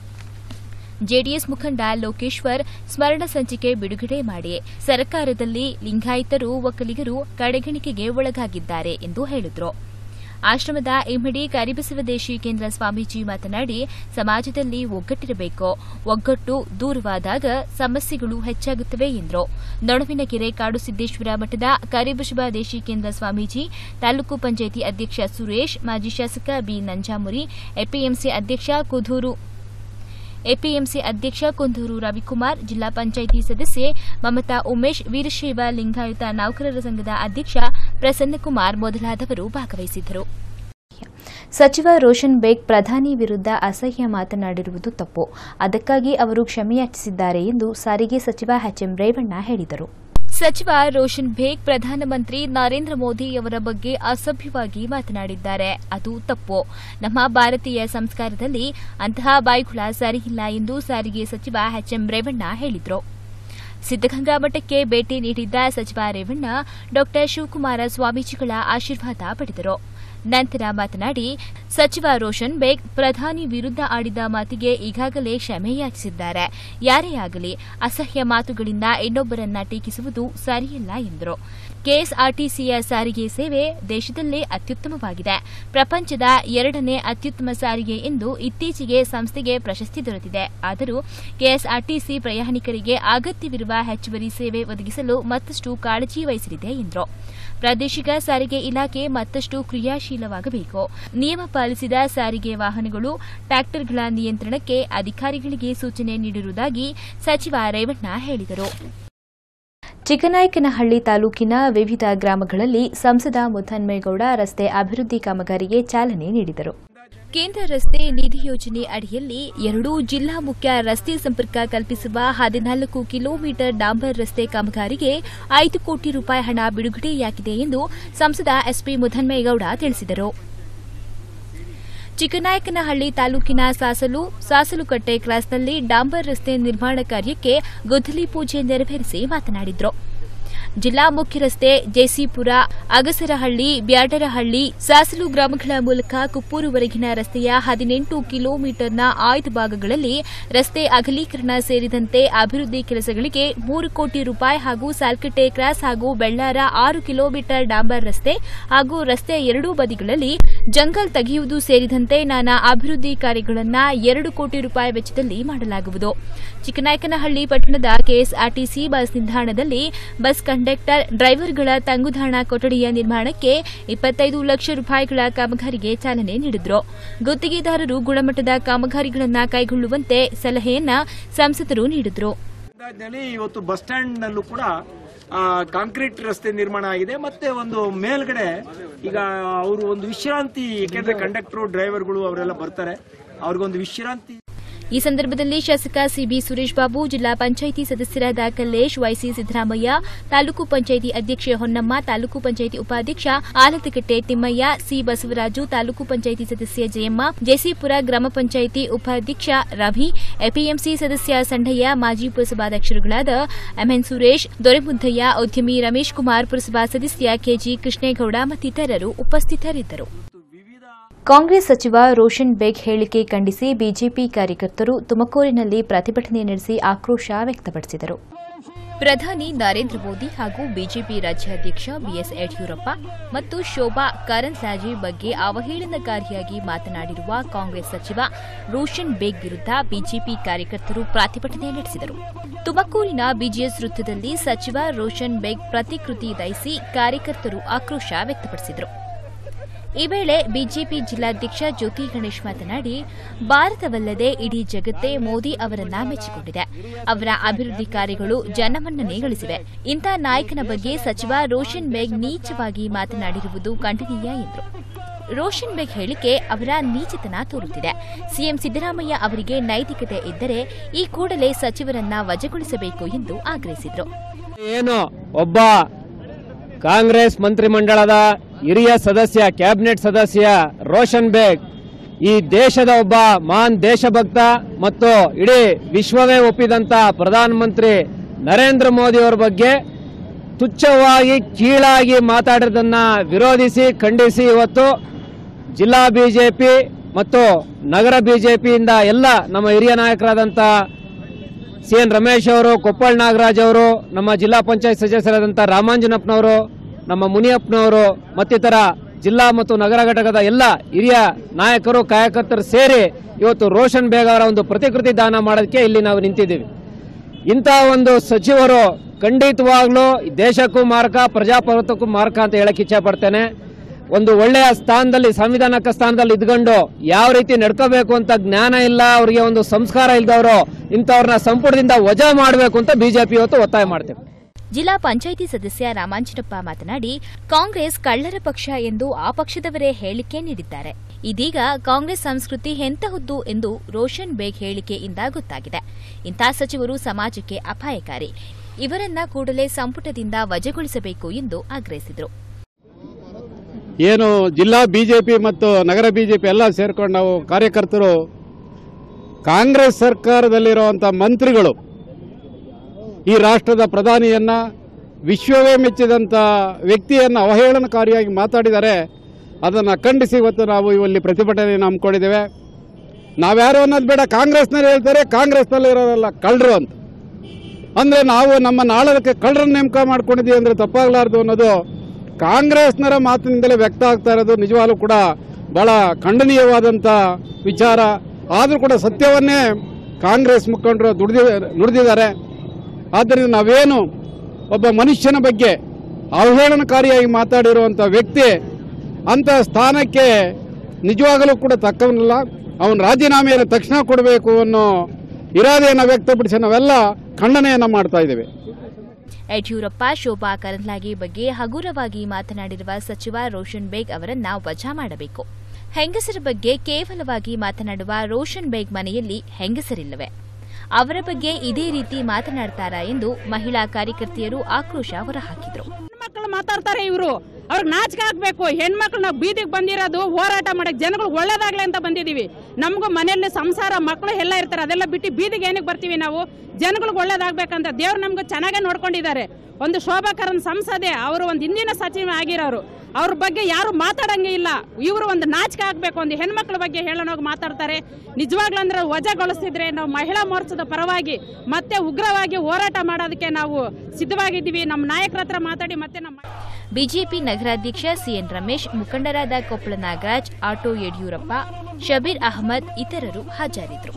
ಜೆಡಿಎಸ್ ಮುಖಂಡ ಲೋಕೇಶ್ವರ್ ಸ್ಮರಣ ಸಂಚಿಕೆ ಬಿಡುಗಡೆ ಮಾಡಿ ಸರ್ಕಾರದಲ್ಲಿ ಲಿಂಗಾಯತರು ಒಕ್ಕಲಿಗರು ಕಡೆಗಣಿಕೆಗೆ ಒಳಗಾಗಿದ್ದಾರೆ ಎಂದು ಹೇಳಿದರು ಆಶ್ರಮದ ಇಮ್ಮಡಿ ಕರಿಬಸವದೇಶಿ ಕೇಂದ್ರ ಸ್ವಾಮೀಜಿ ಮಾತನಾಡಿ ಸಮಾಜದಲ್ಲಿ ಒಗ್ಗಟ್ಟಿರಬೇಕು ಒಗ್ಗಟ್ಟು ದೂರವಾದಾಗ ಸಮಸ್ಯೆಗಳು ಹೆಚ್ಚಾಗುತ್ತವೆ ಎಂದರು ನಡುವಿನಕೆರೆ ಕಾಡುಸಿದ್ದೇಶ್ವರ ಮಠದ ಕರಿಬಸವದೇಶಿ ಕೇಂದ್ರ ಸ್ವಾಮೀಜಿ ತಾಲೂಕು ಪಂಚಾಯಿತಿ ಅಧ್ಯಕ್ಷ ಸುರೇಶ್ ಮಾಜಿ ಶಾಸಕ ಬಿ ನಂಜಾಮುರಿ ಎಪಿಎಂಸಿ ಅಧ್ಯಕ್ಷ ಕುದೂರು ಎಪಿಎಂಸಿ ಅಧ್ಯಕ್ಷ ಕುಂದೂರು ರವಿಕುಮಾರ್ ಜಿಲ್ಲಾ ಪಂಚಾಯಿತಿ ಸದಸ್ಯೆ ಮಮತಾ ಉಮೇಶ್ ವೀರಶೈವ ಲಿಂಗಾಯತ ನೌಕರರ ಸಂಘದ ಅಧ್ಯಕ್ಷ ಪ್ರಸನ್ನಕುಮಾರ್ ಮೊದಲಾದವರು ಭಾಗವಹಿಸಿದ್ದರು ಸಚಿವ ರೋಷನ್ ಬೇಗ್ ಪ್ರಧಾನಿ ವಿರುದ್ಧ ಅಸಹ್ಯ ಮಾತನಾಡಿರುವುದು ತಪ್ಪು ಅದಕ್ಕಾಗಿ ಅವರು ಕ್ಷಮೆಯಾಚಿಸಿದ್ದಾರೆ ಎಂದು ಸಾರಿಗೆ ಸಚಿವ ಎಚ್ಎಂ ರೇವಣ್ಣ ಹೇಳಿದರು ಸಚಿವ ರೋಷನ್ ಬೇಗ್ ಪ್ರಧಾನಮಂತ್ರಿ ನರೇಂದ್ರ ಮೋದಿಯವರ ಬಗ್ಗೆ ಅಸಭ್ಯವಾಗಿ ಮಾತನಾಡಿದ್ದಾರೆ ಅದು ತಪ್ಪು ನಮ್ಮ ಭಾರತೀಯ ಸಂಸ್ಕಾರದಲ್ಲಿ ಅಂತಹ ಬಾಯ್ಗುಳ ಸರಿಯಿಲ್ಲ ಎಂದು ಸಾರಿಗೆ ಸಚಿವ ಎಚ್ಎಂ ರೇವಣ್ಣ ಹೇಳಿದರು ಸಿದ್ದಗಂಗಾ ಮಠಕ್ಕೆ ಭೇಟಿ ನೀಡಿದ್ದ ಸಚಿವ ರೇವಣ್ಣ ಡಾ ಶಿವಕುಮಾರ ಸ್ವಾಮೀಜಿಗಳ ಆಶೀರ್ವಾದ ಪಡೆದರು ನಂತರ ಮಾತನಾಡಿ ಸಚಿವ ರೋಷನ್ ಬೇಗ್ ಪ್ರಧಾನಿ ವಿರುದ್ಧ ಆಡಿದ ಮಾತಿಗೆ ಈಗಾಗಲೇ ಕ್ಷಮೆ ಯಾಚಿಸಿದ್ದಾರೆ ಯಾರೇ ಆಗಲಿ ಅಸಹ್ಯ ಮಾತುಗಳಿಂದ ಇನ್ನೊಬ್ಬರನ್ನ ಟೀಕಿಸುವುದು ಸರಿಯಲ್ಲ ಎಂದರು ಕೆಎಸ್ಆರ್ಟಿಸಿಯ ಸಾರಿಗೆ ಸೇವೆ ದೇಶದಲ್ಲೇ ಅತ್ಯುತ್ತಮವಾಗಿದೆ ಪ್ರಪಂಚದ ಎರಡನೇ ಅತ್ಯುತ್ತಮ ಸಾರಿಗೆ ಎಂದು ಇತ್ತೀಚೆಗೆ ಸಂಸ್ಥೆಗೆ ಪ್ರಶಸ್ತಿ ದೊರೆತಿದೆ ಆದರೂ ಕೆಎಸ್ಆರ್ಟಿಸಿ ಪ್ರಯಾಣಿಕರಿಗೆ ಅಗತ್ಯವಿರುವ ಹೆಚ್ಚುವರಿ ಸೇವೆ ಒದಗಿಸಲು ಮತ್ತಷ್ಟು ಕಾಳಜಿ ವಹಿಸಲಿದೆ ಎಂದರು ಪ್ರಾದೇಶಿಕ ಸಾರಿಗೆ ಇಲಾಖೆ ಮತ್ತಷ್ಟು ಕ್ರಿಯಾಶೀಲವಾಗಬೇಕು ನಿಯಮ ಪಾಲಿಸಿದ ಸಾರಿಗೆ ವಾಹನಗಳು ಟ್ರ್ಯಾಕ್ಟರ್ಗಳ ನಿಯಂತ್ರಣಕ್ಕೆ ಅಧಿಕಾರಿಗಳಿಗೆ ಸೂಚನೆ ನೀಡಿರುವುದಾಗಿ ಸಚಿವ ರೇವಣ್ಣ ಹೇಳಿದರು ಚಿಕ್ಕನಾಯಕನಹಳ್ಳಿ ತಾಲೂಕಿನ ವಿವಿಧ ಗ್ರಾಮಗಳಲ್ಲಿ ಸಂಸದ ಮುದ್ದನ್ಮೇಗೌಡ ರಸ್ತೆ ಅಭಿವೃದ್ಧಿ ಕಾಮಗಾರಿಗೆ ಚಾಲನೆ ನೀಡಿದರು ಕೇಂದ್ರ ರಸ್ತೆ ನಿಧಿ ಯೋಜನೆ ಅಡಿಯಲ್ಲಿ ಎರಡೂ ಜಿಲ್ಲಾ ಮುಖ್ಯ ರಸ್ತೆ ಸಂಪರ್ಕ ಕಲ್ಪಿಸುವ ಹದಿನಾಲ್ಕು ಕಿಲೋಮೀಟರ್ ಡಾಂಬರ್ ರಸ್ತೆ ಕಾಮಗಾರಿಗೆ ಐದು ಕೋಟಿ ರೂಪಾಯಿ ಹಣ ಬಿಡುಗಡೆಯಾಗಿದೆ ಎಂದು ಸಂಸದ ಎಸ್ಪಿ ಮುದ್ದನ್ಮೇಗೌಡ ತಿಳಿಸಿದರು ಚಿಕ್ಕನಾಯಕನಹಳ್ಳಿ ತಾಲೂಕಿನ ಸಾಸಲು ಸಾಸಲುಕಟ್ಟೆ ಕ್ರಾಸ್ನಲ್ಲಿ ಡಾಂಬರ್ ರಸ್ತೆ ನಿರ್ಮಾಣ ಕಾರ್ಯಕ್ಕೆ ಗುದ್ದಲಿ ಪೂಜೆ ನೆರವೇರಿಸಿ ಮಾತನಾಡಿದರು ಜಿಲ್ಲಾ ಮುಖ್ಯ ರಸ್ತೆ ಜೆಸಿಪುರ ಅಗಸರಹಳ್ಳಿ ಬ್ಯಾಡರಹಳ್ಳಿ ಸಾಸಲು ಗ್ರಾಮಗಳ ಮೂಲಕ ಕುಪ್ಪೂರುವರೆಗಿನ ರಸ್ತೆಯ ಹದಿನೆಂಟು ಕಿಲೋಮೀಟರ್ನ ಆಯ್ದ ಭಾಗಗಳಲ್ಲಿ ರಸ್ತೆ ಅಗಲೀಕರಣ ಸೇರಿದಂತೆ ಅಭಿವೃದ್ಧಿ ಕೆಲಸಗಳಿಗೆ ಮೂರು ಕೋಟಿ ರೂಪಾಯಿ ಹಾಗೂ ಸಾಲ್ಕಟ್ಟೆ ಕ್ರಾಸ್ ಹಾಗೂ ಬೆಳ್ಳಾರ ಆರು ಕಿಲೋಮೀಟರ್ ಡಾಂಬರ್ ರಸ್ತೆ ಹಾಗೂ ರಸ್ತೆಯ ಎರಡೂ ಬದಿಗಳಲ್ಲಿ ಜಂಗಲ್ ತೆಗೆಯುವುದು ಸೇರಿದಂತೆ ನಾನಾ ಅಭಿವೃದ್ಧಿ ಕಾರ್ಯಗಳನ್ನು ಎರಡು ಕೋಟಿ ರೂಪಾಯಿ ವೆಚ್ಚದಲ್ಲಿ ಮಾಡಲಾಗುವುದು ಚಿಕ್ಕನಾಯಕನಹಳ್ಳಿ ಪಟ್ಟಣದ ಕೆಎಸ್ಆರ್ಟಿಸಿ ಬಸ್ ನಿಲ್ದಾಣದಲ್ಲಿ ಬಸ್ ಕಂಡಕ್ಟರ್ ಡ್ರೈವರ್ಗಳ ತಂಗುದಾಣ ಕೊಠಡಿಯ ನಿರ್ಮಾಣಕ್ಕೆ ಇಪ್ಪತ್ತೈದು ಲಕ್ಷ ರೂಪಾಯಿಗಳ ಕಾಮಗಾರಿಗೆ ಚಾಲನೆ ನೀಡಿದ್ರು ಗುತ್ತಿಗೆದಾರರು ಗುಣಮಟ್ಟದ ಕಾಮಗಾರಿಗಳನ್ನು ಕೈಗೊಳ್ಳುವಂತೆ ಸಲಹೆಯನ್ನ ಸಂಸದರು ನೀಡಿದ್ರು
ಅಂದಾಜ್ನಲ್ಲಿ ಇವತ್ತು ಬಸ್ ಸ್ಟ್ಯಾಂಡ್ ನಲ್ಲೂ ಕೂಡ ಆ, ಕಾಂಕ್ರೀಟ್ ರಸ್ತೆ ನಿರ್ಮಾಣ ಆಗಿದೆ ಮತ್ತೆ ಒಂದು ಮೇಲ್ಗಡೆ ಈಗ ಅವರು ಒಂದು ವಿಶ್ರಾಂತಿ ಯಾಕೆಂದ್ರೆ ಕಂಡಕ್ಟರ್ ಡ್ರೈವರ್ಗಳು ಅವರೆಲ್ಲ ಬರ್ತಾರೆ ಅವ್ರಿಗೊಂದು ವಿಶ್ರಾಂತಿ
ಈ ಸಂದರ್ಭದಲ್ಲಿ ಶಾಸಕ ಸಿಬಿ ಸುರೇಶ್ ಬಾಬು ಜಿಲ್ಲಾ ಪಂಚಾಯಿತಿ ಸದಸ್ಯರಾದ ಕಲ್ಲೇಶ್ ವೈಸಿ ಸಿದ್ದರಾಮಯ್ಯ ತಾಲೂಕು ಪಂಚಾಯಿತಿ ಅಧ್ಯಕ್ಷೆ ಹೊನ್ನಮ್ಮ ತಾಲೂಕು ಪಂಚಾಯಿತಿ ಉಪಾಧ್ಯಕ್ಷ ಆಲತಕಟ್ಟೆ ತಿಮ್ಮಯ್ಯ ಸಿ ಬಸವರಾಜು ತಾಲೂಕು ಪಂಚಾಯಿತಿ ಸದಸ್ಯ ಜಯಮ್ಮ ಜೆಸಿಪುರ ಗ್ರಾಮ ಪಂಚಾಯಿತಿ ಉಪಾಧ್ಯಕ್ಷ ರವಿ ಎಪಿಎಂಸಿ ಸದಸ್ಯ ಸಂಡಯ್ಯ ಮಾಜಿ ಪುರಸಭಾಧ್ಯಕ್ಷರುಗಳಾದ ಎಂಎನ್ ಸುರೇಶ್ ದೊರೆಮುದ್ದಯ್ಯ ಉದ್ಯಮಿ ರಮೇಶ್ ಕುಮಾರ್ ಪುರಸಭಾ ಸದಸ್ಯ ಕೆಜಿ ಕೃಷ್ಣೇಗೌಡ ಮತ್ತಿತರರು ಉಪಸ್ಥಿತರಿದ್ದರು ಕಾಂಗ್ರೆಸ್ ಸಚಿವ ರೋಷನ್ ಬೇಗ್ ಹೇಳಿಕೆ ಖಂಡಿಸಿ ಬಿಜೆಪಿ ಕಾರ್ಯಕರ್ತರು ತುಮಕೂರಿನಲ್ಲಿ ಪ್ರತಿಭಟನೆ ನಡೆಸಿ ಆಕ್ರೋಶ ವ್ಯಕ್ತಪಡಿಸಿದರು ಪ್ರಧಾನಿ ನರೇಂದ್ರ ಮೋದಿ ಹಾಗೂ ಬಿಜೆಪಿ ರಾಜ್ಯಾಧ್ಯಕ್ಷ ಬಿಎಸ್ ಯಡಿಯೂರಪ್ಪ ಮತ್ತು ಶೋಭಾ ಕರಂದ್ಲಾಜೆ ಬಗ್ಗೆ ಅವಹೇಳನಕಾರಿಯಾಗಿ ಮಾತನಾಡಿರುವ ಕಾಂಗ್ರೆಸ್ ಸಚಿವ ರೋಷನ್ ಬೇಗ್ ವಿರುದ್ಧ ಬಿಜೆಪಿ ಕಾರ್ಯಕರ್ತರು ಪ್ರತಿಭಟನೆ ನಡೆಸಿದರು ತುಮಕೂರಿನ ಬಿಜಿಎಸ್ ವೃತ್ತದಲ್ಲಿ ಸಚಿವ ರೋಷನ್ ಬೇಗ್ ಪ್ರತಿಕೃತಿ ದಯಿಸಿ ಕಾರ್ಯಕರ್ತರು ಆಕ್ರೋಶ ವ್ಯಕ್ತಪಡಿಸಿದರು ಈ ವೇಳೆ ಬಿಜೆಪಿ ಜಿಲ್ಲಾಧ್ಯಕ್ಷ ಜ್ಯೋತಿ ಗಣೇಶ್ ಮಾತನಾಡಿ ಭಾರತವಲ್ಲದೆ ಇಡೀ ಜಗತ್ತೇ ಮೋದಿ ಅವರನ್ನ ಮೆಚ್ಚಿಕೊಂಡಿದೆ ಅವರ ಅಭಿವೃದ್ಧಿ ಕಾರ್ಯಗಳು ಜನಮನ್ನಣೆ ಗಳಿಸಿವೆ ಇಂಥ ನಾಯಕನ ಬಗ್ಗೆ ಸಚಿವ ರೋಷನ್ ಬೇಗ್ ನೀಚವಾಗಿ ಮಾತನಾಡಿರುವುದು ಖಂಡನೀಯ ಎಂದರು ರೋಷನ್ ಬೇಗ್ ಹೇಳಿಕೆ ಅವರ ನೀಚತನ ತೋರುತ್ತಿದೆ ಸಿಎಂ ಸಿದ್ದರಾಮಯ್ಯ ಅವರಿಗೆ ನೈತಿಕತೆ ಇದ್ದರೆ ಈ ಕೂಡಲೇ ಸಚಿವರನ್ನ ವಜಾಗೊಳಿಸಬೇಕು ಎಂದು ಆಗ್ರಹಿಸಿದರು
ಏನು ಒಬ್ಬ ಕಾಂಗ್ರೆಸ್ ಮಂತ್ರಿಮಂಡಲದ ಹಿರಿಯ ಸದಸ್ಯ ಕ್ಯಾಬಿನೆಟ್ ಸದಸ್ಯ ರೋಷನ್ ಬೇಗ್ ಈ ದೇಶದ ಒಬ್ಬ ಮಹಾನ್ ದೇಶಭಕ್ತ ಮತ್ತು ಇಡೀ ವಿಶ್ವವೇ ಒಪ್ಪಿದಂತ ಪ್ರಧಾನಮಂತ್ರಿ ನರೇಂದ್ರ ಮೋದಿ ಅವರ ಬಗ್ಗೆ ತುಚ್ಛವಾಗಿ ಕೀಳಾಗಿ ಮಾತಾಡಿದ್ದನ್ನ ವಿರೋಧಿಸಿ ಖಂಡಿಸಿ ಇವತ್ತು ಜಿಲ್ಲಾ ಬಿಜೆಪಿ ಮತ್ತು ನಗರ ಬಿಜೆಪಿಯಿಂದ ಎಲ್ಲ ನಮ್ಮ ಹಿರಿಯ ನಾಯಕರಾದಂಥ ಸಿ ಎನ್ ರಮೇಶ್ ಅವರು ಕೊಪ್ಪಳ ನಾಗರಾಜ್ ಅವರು ನಮ್ಮ ಜಿಲ್ಲಾ ಪಂಚಾಯತ್ ಸದಸ್ಯರಾದಂಥ ರಾಮಾಂಜನಪ್ಪನವರು ನಮ್ಮ ಮುನಿಯಪ್ಪನವರು ಮತ್ತಿತರ ಜಿಲ್ಲಾ ಮತ್ತು ನಗರ ಘಟಕದ ಎಲ್ಲ ಹಿರಿಯ ನಾಯಕರು ಕಾರ್ಯಕರ್ತರು ಸೇರಿ ಇವತ್ತು ರೋಷನ್ ಬೇಗ್ ಅವರ ಒಂದು ಪ್ರತಿಕೃತಿ ದಾನ ಮಾಡೋದಕ್ಕೆ ಇಲ್ಲಿ ನಾವು ನಿಂತಿದ್ದೀವಿ ಇಂಥ ಒಂದು ಸಚಿವರು ಖಂಡಿತವಾಗ್ಲೂ ದೇಶಕ್ಕೂ ಮಾರಕ ಪ್ರಜಾಪ್ರಭುತ್ವಕ್ಕೂ ಮಾರಕ ಅಂತ ಹೇಳಕ್ ಇಚ್ಛೆ ಪಡ್ತೇನೆ ಒಂದು ಒಳ್ಳೆಯ ಸ್ಥಾನದಲ್ಲಿ ಸಂವಿಧಾನಕ ಸ್ಥಾನದಲ್ಲಿ ಇದ್ಕೊಂಡು ಯಾವ ರೀತಿ ನಡ್ಕೋಬೇಕು ಅಂತ ಜ್ಞಾನ ಇಲ್ಲ ಅವರಿಗೆ ಒಂದು ಸಂಸ್ಕಾರ ಇಲ್ದವರು ಇಂಥವ್ರನ್ನ ಸಂಪುಟದಿಂದ ವಜಾ ಮಾಡಬೇಕು ಅಂತ ಬಿಜೆಪಿ ಇವತ್ತು ಒತ್ತಾಯ ಮಾಡ್ತೇವೆ
ಜಿಲ್ಲಾ ಪಂಚಾಯಿತಿ ಸದಸ್ಯ ರಾಮಾಂಜನಪ್ಪ ಮಾತನಾಡಿ ಕಾಂಗ್ರೆಸ್ ಕಳ್ಳರ ಪಕ್ಷ ಎಂದು ಆ ಪಕ್ಷದವರೇ ಹೇಳಿಕೆ ನೀಡಿದ್ದಾರೆ ಇದೀಗ ಕಾಂಗ್ರೆಸ್ ಸಂಸ್ಕೃತಿ ಎಂತಹುದ್ದು ಎಂದು ರೋಷನ್ ಬೇಗ್ ಹೇಳಿಕೆಯಿಂದ ಗೊತ್ತಾಗಿದೆ ಇಂಥ ಸಚಿವರು ಸಮಾಜಕ್ಕೆ ಅಪಾಯಕಾರಿ ಇವರನ್ನ ಕೂಡಲೇ ಸಂಪುಟದಿಂದ ವಜಾಗೊಳಿಸಬೇಕು ಎಂದು ಆಗ್ರಹಿಸಿದರು
ಏನು ಜಿಲ್ಲಾ ಬಿಜೆಪಿ ಮತ್ತು ನಗರ ಬಿಜೆಪಿ ಎಲ್ಲ ಸೇರ್ಕೊಂಡು ನಾವು ಕಾರ್ಯಕರ್ತರು ಕಾಂಗ್ರೆಸ್ ಸರ್ಕಾರದಲ್ಲಿರುವಂಥ ಮಂತ್ರಿಗಳು ಈ ರಾಷ್ಟ್ರದ ಪ್ರಧಾನಿಯನ್ನ ವಿಶ್ವವೇ ಮೆಚ್ಚಿದಂಥ ವ್ಯಕ್ತಿಯನ್ನು ಅವಹೇಳನಕಾರಿಯಾಗಿ ಮಾತಾಡಿದರೆ ಅದನ್ನು ಖಂಡಿಸಿ ಇವತ್ತು ನಾವು ಇಲ್ಲಿ ಪ್ರತಿಭಟನೆಯನ್ನು ಹಮ್ಮಿಕೊಂಡಿದ್ದೇವೆ ನಾವ್ಯಾರು ಅನ್ನೋದು ಬೇಡ ಕಾಂಗ್ರೆಸ್ನಲ್ಲಿ ಹೇಳ್ತಾರೆ ಕಾಂಗ್ರೆಸ್ನಲ್ಲಿರೋರಲ್ಲ ಕಳ್ಳರು ಅಂತ ಅಂದರೆ ನಾವು ನಮ್ಮ ನಾಳದಕ್ಕೆ ಕಳ್ಳರನ್ನ ನೇಮಕ ಮಾಡ್ಕೊಂಡಿದ್ದೀವಿ ಅಂದರೆ ತಪ್ಪಾಗಲಾರ್ದು ಅನ್ನೋದು ಕಾಂಗ್ರೆಸ್ನರ ಮಾತಿನಿಂದಲೇ ವ್ಯಕ್ತ ಆಗ್ತಾ ಇರೋದು ನಿಜವಾಗ್ಲೂ ಕೂಡ ಬಹಳ ಖಂಡನೀಯವಾದಂಥ ವಿಚಾರ ಆದರೂ ಕೂಡ ಸತ್ಯವನ್ನೇ ಕಾಂಗ್ರೆಸ್ ಮುಖಂಡರು ದುಡಿದಿ ನುಡಿದಿದ್ದಾರೆ ಆದ್ದರಿಂದ ನಾವೇನು ಒಬ್ಬ ಮನುಷ್ಯನ ಬಗ್ಗೆ ಅವಹೇಳನಕಾರಿಯಾಗಿ ಮಾತಾಡಿರುವಂಥ ವ್ಯಕ್ತಿ ಅಂಥ ಸ್ಥಾನಕ್ಕೆ ನಿಜವಾಗಲೂ ಕೂಡ ತಕ್ಕವನಲ್ಲ ಅವನ ರಾಜೀನಾಮೆಯನ್ನು ತಕ್ಷಣ ಕೊಡಬೇಕು ಅನ್ನೋ ಇರಾದೆಯನ್ನು ವ್ಯಕ್ತಪಡಿಸಿ ನಾವೆಲ್ಲ ಖಂಡನೆಯನ್ನು ಮಾಡ್ತಾ ಇದ್ದೇವೆ
ಯಡಿಯೂರಪ್ಪ ಶೋಭಾ ಕರಂದ್ಲಾಗೆ ಬಗ್ಗೆ ಹಗುರವಾಗಿ ಮಾತನಾಡಿರುವ ಸಚಿವ ರೋಷನ್ ಬೇಗ್ ಅವರನ್ನ ವಜಾ ಮಾಡಬೇಕು ಹೆಂಗಸರ ಬಗ್ಗೆ ಕೇವಲವಾಗಿ ಮಾತನಾಡುವ ರೋಷನ್ ಬೇಗ್ ಮನೆಯಲ್ಲಿ ಹೆಂಗಸರಿಲ್ಲವೆ ಅವರ ಬಗ್ಗೆ ಇದೇ ರೀತಿ ಮಾತನಾಡ್ತಾರಾ ಎಂದು ಮಹಿಳಾ ಕಾರ್ಯಕರ್ತೆಯರು ಆಕ್ರೋಶ ಹೊರಹಾಕಿದರು
ಹೆಣ್ಮಕ್ಳು ಮಾತಾಡ್ತಾರೆ ಇವರು ಅವ್ರಿಗೆ ನಾಚಿಕೆ ಹಾಕ್ಬೇಕು ಹೆಣ್ಮಕ್ಳು ನಾವು ಬೀದಿಗೆ ಬಂದಿರೋದು ಹೋರಾಟ ಮಾಡಕ್ ಜನಗಳು ಒಳ್ಳೇದಾಗ್ಲಿ ಅಂತ ಬಂದಿದೀವಿ ನಮಗೂ ಮನೆಯಲ್ಲಿ ಸಂಸಾರ ಮಕ್ಕಳು ಎಲ್ಲ ಇರ್ತಾರೆ ಅದೆಲ್ಲ ಬಿಟ್ಟು ಬೀದಿಗೆ ಏನಕ್ಕೆ ಬರ್ತೀವಿ ನಾವು ಜನಗಳಿಗೆ ಒಳ್ಳೇದಾಗ್ಬೇಕಂತ ದೇವ್ರು ನಮ್ಗೆ ಚೆನ್ನಾಗೇ ನೋಡ್ಕೊಂಡಿದ್ದಾರೆ ಒಂದು ಶೋಭಾಕರನ್ ಸಂಸದೆ ಅವರು ಒಂದು ಹಿಂದಿನ ಸಚಿವ ಆಗಿರೋರು ಅವ್ರ ಬಗ್ಗೆ ಯಾರು ಮಾತಾಡಂಗೆ ಇಲ್ಲ ಇವರು ಒಂದು ನಾಚಿಕೆ ಹಾಕ್ಬೇಕು ಒಂದು ಹೆಣ್ಮಕ್ಳ ಬಗ್ಗೆ ಹೇಳೋಣೋಗಿ ಮಾತಾಡ್ತಾರೆ ನಿಜವಾಗ್ಲೂ ಅಂದ್ರೆ ವಜಾಗೊಳಿಸ್ತಿದ್ರೆ ನಾವು ಮಹಿಳಾ ಮೋರ್ಚಾದ ಪರವಾಗಿ ಮತ್ತೆ ಉಗ್ರವಾಗಿ ಹೋರಾಟ ಮಾಡೋದಕ್ಕೆ ನಾವು ಸಿದ್ಧವಾಗಿದ್ದೀವಿ ನಮ್ಮ ನಾಯಕರ ಹತ್ರ ಮಾತಾಡಿ ಮತ್ತೆ ನಮ್ಮ
ಬಿಜೆಪಿ ನಗರಾಧ್ಯಕ್ಷ ಸಿಎನ್ ರಮೇಶ್ ಮುಖಂಡರಾದ ಕೊಪ್ಪಳ ನಾಗರಾಜ್ ಆಟೋ ಯಡಿಯೂರಪ್ಪ ಶಬೀರ್ ಅಹಮದ್ ಇತರರು ಹಾಜರಿದ್ದರು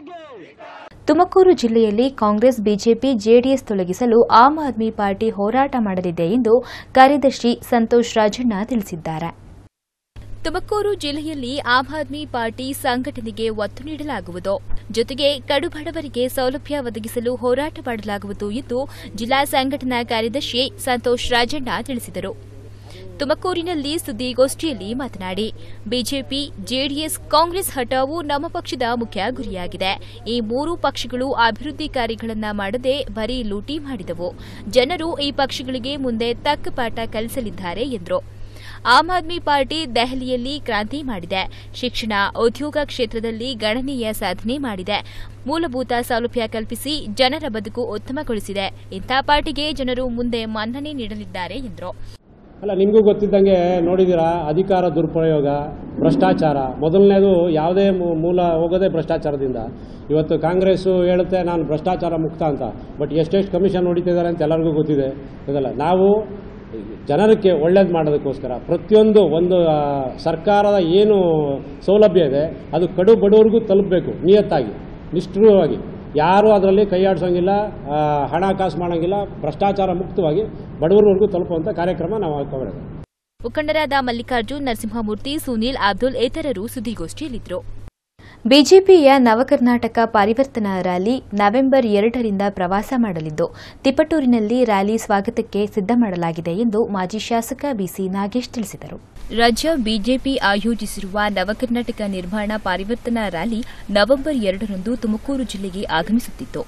ತುಮಕೂರು ಜಿಲ್ಲೆಯಲ್ಲಿ ಕಾಂಗ್ರೆಸ್ ಬಿಜೆಪಿ ಜೆಡಿಎಸ್ ತೊಲಗಿಸಲು ಆಮ್ ಆದ್ಮಿ ಪಾರ್ಟಿ ಹೋರಾಟ ಮಾಡಲಿದೆ ಎಂದು ಕಾರ್ಯದರ್ಶಿ ಸಂತೋಷ್ ರಾಜಣ್ಣ ತಿಳಿಸಿದ್ದಾರೆ ತುಮಕೂರು ಜಿಲ್ಲೆಯಲ್ಲಿ ಆಮ್ ಆದ್ಮಿ ಪಾರ್ಟಿ ಸಂಘಟನೆಗೆ ಒತ್ತು ನೀಡಲಾಗುವುದು ಜೊತೆಗೆ ಕಡುಬಡವರಿಗೆ ಸೌಲಭ್ಯ ಒದಗಿಸಲು ಹೋರಾಟ ಮಾಡಲಾಗುವುದು ಎಂದು ಜಿಲ್ಲಾ ಸಂಘಟನಾ ಕಾರ್ಯದರ್ಶಿ ಸಂತೋಷ್ ರಾಜಣ್ಣ ತಿಳಿಸಿದರು ತುಮಕೂರಿನಲ್ಲಿ ಸುದ್ದಿಗೋಷ್ಠಿಯಲ್ಲಿ ಮಾತನಾಡಿ ಬಿಜೆಪಿ ಜೆಡಿಎಸ್ ಕಾಂಗ್ರೆಸ್ ಹಠಾವು ನಮ್ಮ ಪಕ್ಷದ ಮುಖ್ಯ ಗುರಿಯಾಗಿದೆ ಈ ಮೂರು ಪಕ್ಷಗಳು ಅಭಿವೃದ್ಧಿ ಕಾರ್ಯಗಳನ್ನ ಮಾಡದೆ ಬರೀ ಲೂಟಿ ಮಾಡಿದವು ಜನರು ಈ ಪಕ್ಷಗಳಿಗೆ ಮುಂದೆ ತಕ್ಕ ಪಾಠ ಕಲಿಸಲಿದ್ದಾರೆ ಎಂದರು ಆಮ್ ಆದ್ಮಿ ಪಾರ್ಟಿ ದೆಹಲಿಯಲ್ಲಿ ಕ್ರಾಂತಿ ಮಾಡಿದೆ ಶಿಕ್ಷಣ ಉದ್ಯೋಗ ಕ್ಷೇತ್ರದಲ್ಲಿ ಗಣನೀಯ ಸಾಧನೆ ಮಾಡಿದೆ ಮೂಲಭೂತ ಸೌಲಭ್ಯ ಕಲ್ಪಿಸಿ ಜನರ ಬದುಕು ಉತ್ತಮಗೊಳಿಸಿದೆ ಇಂಥ ಪಾರ್ಟಿಗೆ ಜನರು ಮುಂದೆ ಮನ್ನಣೆ ನೀಡಲಿದ್ದಾರೆ ಎಂದರು
ಅಲ್ಲ ನಿಮಗೂ ಗೊತ್ತಿದ್ದಂಗೆ ನೋಡಿದ್ದೀರಾ ಅಧಿಕಾರ ದುರುಪಯೋಗ ಭ್ರಷ್ಟಾಚಾರ ಮೊದಲನೇದು ಯಾವುದೇ ಮೂ- ಮೂಲ ಹೋಗೋದೇ ಭ್ರಷ್ಟಾಚಾರದಿಂದ ಇವತ್ತು ಕಾಂಗ್ರೆಸ್ಸು ಹೇಳುತ್ತೆ ನಾನು ಭ್ರಷ್ಟಾಚಾರ ಮುಕ್ತ ಅಂತ ಬಟ್ ಎಷ್ಟೆಷ್ಟು ಕಮಿಷನ್ ಹೊಡಿತಿದ್ದಾರೆ ಅಂತ ಎಲ್ಲರಿಗೂ ಗೊತ್ತಿದೆ ಇದಲ್ಲ ನಾವು ಜನರಕ್ಕೆ ಒಳ್ಳೇದು ಮಾಡೋದಕ್ಕೋಸ್ಕರ ಪ್ರತಿಯೊಂದು ಒಂದು ಆ, ಸರ್ಕಾರದ ಏನು ಸೌಲಭ್ಯ ಇದೆ ಅದು ಕಡು ಬಡವರಿಗೂ ತಲುಪಬೇಕು ನಿಯತ್ತಾಗಿ ನಿಷ್ಠುರವಾಗಿ ಯಾರೂ ಅದರಲ್ಲಿ ಕೈ ಆಡಿಸೋಂಗಿಲ್ಲ ಆ, ಹಣ ಕಾಸು ಮಾಡೋಂಗಿಲ್ಲ ಭ್ರಷ್ಟಾಚಾರ ಮುಕ್ತವಾಗಿ ಬಡವರವರೆಗೂ ತಲುಪುವಂಥ ಕಾರ್ಯಕ್ರಮ ನಾವು ಹಾಕೊಂಡಿದ್ದೇವೆ
ಮುಖಂಡರಾದ ಮಲ್ಲಿಕಾರ್ಜುನ್ ನರಸಿಂಹಮೂರ್ತಿ ಸುನೀಲ್ ಅಬ್ದುಲ್ ಇತರರು ಸುದ್ದಿಗೋಷ್ಠಿಯಲ್ಲಿದ್ದರು ಬಿಜೆಪಿಯ ನವಕರ್ನಾಟಕ ಪರಿವರ್ತನಾ ರ್ಯಾಲಿ ನವೆಂಬರ್ ಎರಡರಿಂದ ಪ್ರವಾಸ ಮಾಡಲಿದ್ದು ತಿಪಟೂರಿನಲ್ಲಿ ರ್ಯಾಲಿ ಸ್ವಾಗತಕ್ಕೆ ಸಿದ್ಧ ಮಾಡಲಾಗಿದೆ ಎಂದು ಮಾಜಿ ಶಾಸಕ ಬಿಸಿ ನಾಗೇಶ್ ತಿಳಿಸಿದರು ರಾಜ್ಯ ಬಿಜೆಪಿ ಆಯೋಜಿಸಿರುವ ನವಕರ್ನಾಟಕ ನಿರ್ಮಾಣ ಪರಿವರ್ತನಾ ರ್ಯಾಲಿ ನವೆಂಬರ್ ಎರಡರಂದು ತುಮಕೂರು ಜಿಲ್ಲೆಗೆ ಆಗಮಿಸುತ್ತಿತ್ತು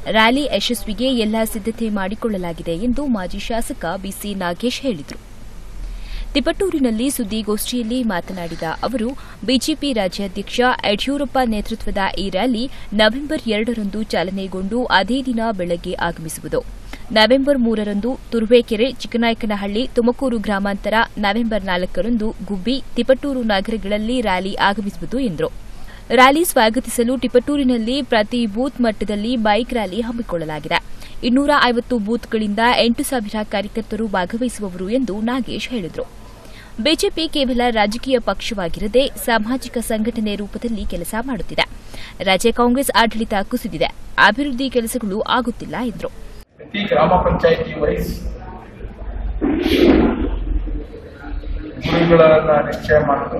ರ್ಯಾಲಿ ಯಶಸ್ವಿಗೆ ಎಲ್ಲಾ ಸಿದ್ದತೆ ಮಾಡಿಕೊಳ್ಳಲಾಗಿದೆ ಎಂದು ಮಾಜಿ ಶಾಸಕ ಬಿಸಿ ನಾಗೇಶ್ ಹೇಳಿದರು ತಿಪಟೂರಿನಲ್ಲಿ ಸುದ್ದಿಗೋಷ್ಠಿಯಲ್ಲಿ ಮಾತನಾಡಿದ ಅವರು ಬಿಜೆಪಿ ರಾಜ್ಯಾಧ್ಯಕ್ಷ ಯಡಿಯೂರಪ್ಪ ನೇತೃತ್ವದ ಈ ರ್ಯಾಲಿ ನವೆಂಬರ್ ಎರಡರಂದು ಚಾಲನೆಗೊಂಡು ಅದೇ ದಿನ ಬೆಳಗ್ಗೆ ಆಗಮಿಸುವುದು ನವೆಂಬರ್ ಮೂರರಂದು ತುರುವೇಕೆರೆ ಚಿಕ್ಕನಾಯಕನಹಳ್ಳಿ ತುಮಕೂರು ಗ್ರಾಮಾಂತರ ನವೆಂಬರ್ ನಾಲ್ಕರಂದು ಗುಬ್ಬಿ ತಿಪಟೂರು ನಗರಗಳಲ್ಲಿ ರ್ಯಾಲಿ ಆಗಮಿಸುವುದು ಎಂದರು ರ್ಯಾಲಿ ಸ್ವಾಗತಿಸಲು ಟಿಪಟೂರಿನಲ್ಲಿ ಪ್ರತಿ ಬೂತ್ ಮಟ್ಟದಲ್ಲಿ ಬೈಕ್ ರ್ಯಾಲಿ ಹಮ್ಮಿಕೊಳ್ಳಲಾಗಿದೆ ಇನ್ನೂರ ಐವತ್ತು ಬೂತ್ಗಳಿಂದ ಎಂಟು ಸಾವಿರ ಕಾರ್ಯಕರ್ತರು ಭಾಗವಹಿಸುವವರು ಎಂದು ನಾಗೇಶ್ ಹೇಳಿದರು ಬಿಜೆಪಿ ಕೇವಲ ರಾಜಕೀಯ ಪಕ್ಷವಾಗಿರದೆ ಸಾಮಾಜಿಕ ಸಂಘಟನೆ ರೂಪದಲ್ಲಿ ಕೆಲಸ ಮಾಡುತ್ತಿದೆ ರಾಜ್ಯ ಕಾಂಗ್ರೆಸ್ ಆಡಳಿತ ಕುಸಿದಿದೆ ಅಭಿವೃದ್ಧಿ ಕೆಲಸಗಳು ಆಗುತ್ತಿಲ್ಲ ಎಂದರು
ಪ್ರತಿ ಗ್ರಾಮ ಪಂಚಾಯಿತಿ ವೈಸ್ ಗುರಿಗಳನ್ನ ನಿಶ್ಚಯ ಮಾಡೋದು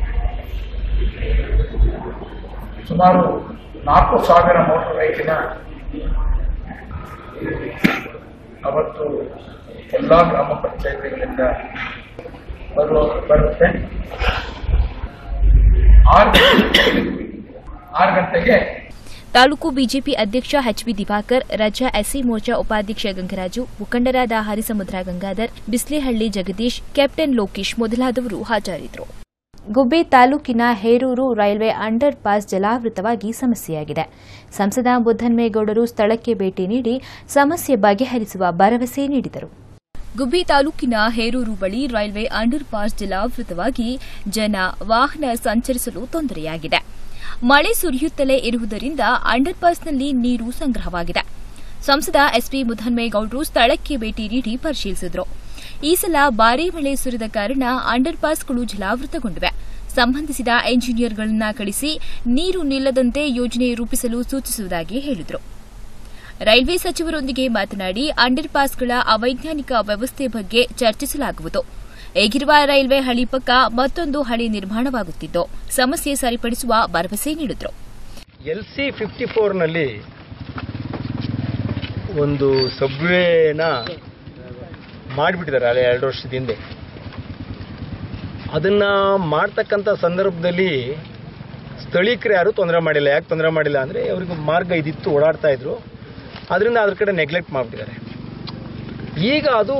ಸುಮಾರು ನಾಲ್ಕು ಸಾವಿರ ಮೋಟರ್ ಬೈಕಿನ ಅವತ್ತು ಎಲ್ಲ ಗ್ರಾಮ ಪಂಚಾಯಿತಿಗಳಿಂದ ಬರುವ ಬರುತ್ತೆ ಆರು ಆರು ಗಂಟೆಗೆ
ತಾಲೂಕು ಬಿಜೆಪಿ ಅಧ್ಯಕ್ಷ ಎಚ್ಬಿ ದಿವಾಕರ್ ರಾಜ್ಯ ಎಸ್ಸಿ ಮೋರ್ಚಾ ಉಪಾಧ್ಯಕ್ಷ ಗಂಗರಾಜು ಮುಖಂಡರಾದ ಹರಿಸಮುದ್ರ ಗಂಗಾಧರ್ ಬಿಸ್ಲೇಹಳ್ಳಿ ಜಗದೀಶ್ ಕ್ಯಾಪ್ಟನ್ ಲೋಕೇಶ್ ಮೊದಲಾದವರು ಹಾಜರಿದ್ದರು ಗುಬ್ಬಿ ತಾಲೂಕಿನ ಹೇರೂರು ರೈಲ್ವೆ ಅಂಡರ್ ಪಾಸ್ ಜಲಾವೃತವಾಗಿ ಸಮಸ್ಯೆಯಾಗಿದೆ ಸಂಸದ ಬುದ್ದನ್ಮೇಗೌಡರು ಸ್ಥಳಕ್ಕೆ ಭೇಟಿ ನೀಡಿ ಸಮಸ್ಯೆ ಬಗೆಹರಿಸುವ ಭರವಸೆ ನೀಡಿದರು ಗುಬ್ಬಿ ತಾಲೂಕಿನ ಹೇರೂರು ಬಳಿ ರೈಲ್ವೆ ಅಂಡರ್ ಪಾಸ್ ಜಲಾವೃತವಾಗಿ ಜನ ವಾಹನ ಸಂಚರಿಸಲು ತೊಂದರೆಯಾಗಿದೆ ಮಳೆ ಸುರಿಯುತ್ತಲೇ ಇರುವುದರಿಂದ ಅಂಡರ್ ಪಾಸ್ನಲ್ಲಿ ನೀರು ಸಂಗ್ರಹವಾಗಿದೆ ಸಂಸದ ಎಸ್ಪಿ ಮುದ್ದನ್ಮೇಗೌಡರು ಸ್ಥಳಕ್ಕೆ ಭೇಟಿ ನೀಡಿ ಪರಿಶೀಲಿಸಿದರು ಈ ಸಲ ಭಾರೀ ಮಳೆ ಸುರಿದ ಕಾರಣ ಅಂಡರ್ ಪಾಸ್ಗಳು ಜಲಾವೃತಗೊಂಡಿವೆ ಸಂಬಂಧಿಸಿದ ಎಂಜಿನಿಯರ್ಗಳನ್ನ ಕಳಿಸಿ ನೀರು ನಿಲ್ಲದಂತೆ ಯೋಜನೆ ರೂಪಿಸಲು ಸೂಚಿಸುವುದಾಗಿ ಹೇಳಿದರು ರೈಲ್ವೆ ಸಚಿವರೊಂದಿಗೆ ಮಾತನಾಡಿ ಅಂಡರ್ ಪಾಸ್ಗಳ ಅವೈಜ್ಞಾನಿಕ ವ್ಯವಸ್ಥೆ ಬಗ್ಗೆ ಚರ್ಚಿಸಲಾಗುವುದು ಈಗಿರುವ ರೈಲ್ವೆ ಹಳಿ ಪಕ್ಕ ಮತ್ತೊಂದು ಹಳಿ ನಿರ್ಮಾಣವಾಗುತ್ತಿದ್ದು ಸಮಸ್ಯೆ ಸರಿಪಡಿಸುವ ಭರವಸೆ ನೀಡಿದರು
ಎಲ್ ಸಿ ಫಿಫ್ಟಿ ಫೋರ್ನಲ್ಲಿ ಒಂದು ಸಬ್ವೇನ ಮಾಡಿಬಿಟ್ಟಿದ್ದಾರೆ ಅಲ್ಲೇ ಎರಡು ವರ್ಷದ ಹಿಂದೆ ಅದನ್ನು ಮಾಡ್ತಕ್ಕಂಥ ಸಂದರ್ಭದಲ್ಲಿ ಸ್ಥಳೀಕರು ಯಾರೂ ತೊಂದರೆ ಮಾಡಿಲ್ಲ ಯಾಕೆ ತೊಂದರೆ ಮಾಡಿಲ್ಲ ಅಂದರೆ ಅವ್ರಿಗೆ ಮಾರ್ಗ ಇದಿತ್ತು ಓಡಾಡ್ತಾ ಇದ್ರು ಅದರಿಂದ ಅದ್ರ ಕಡೆ ನೆಗ್ಲೆಕ್ಟ್ ಮಾಡಿಬಿಟ್ಟಿದ್ದಾರೆ ಈಗ ಅದು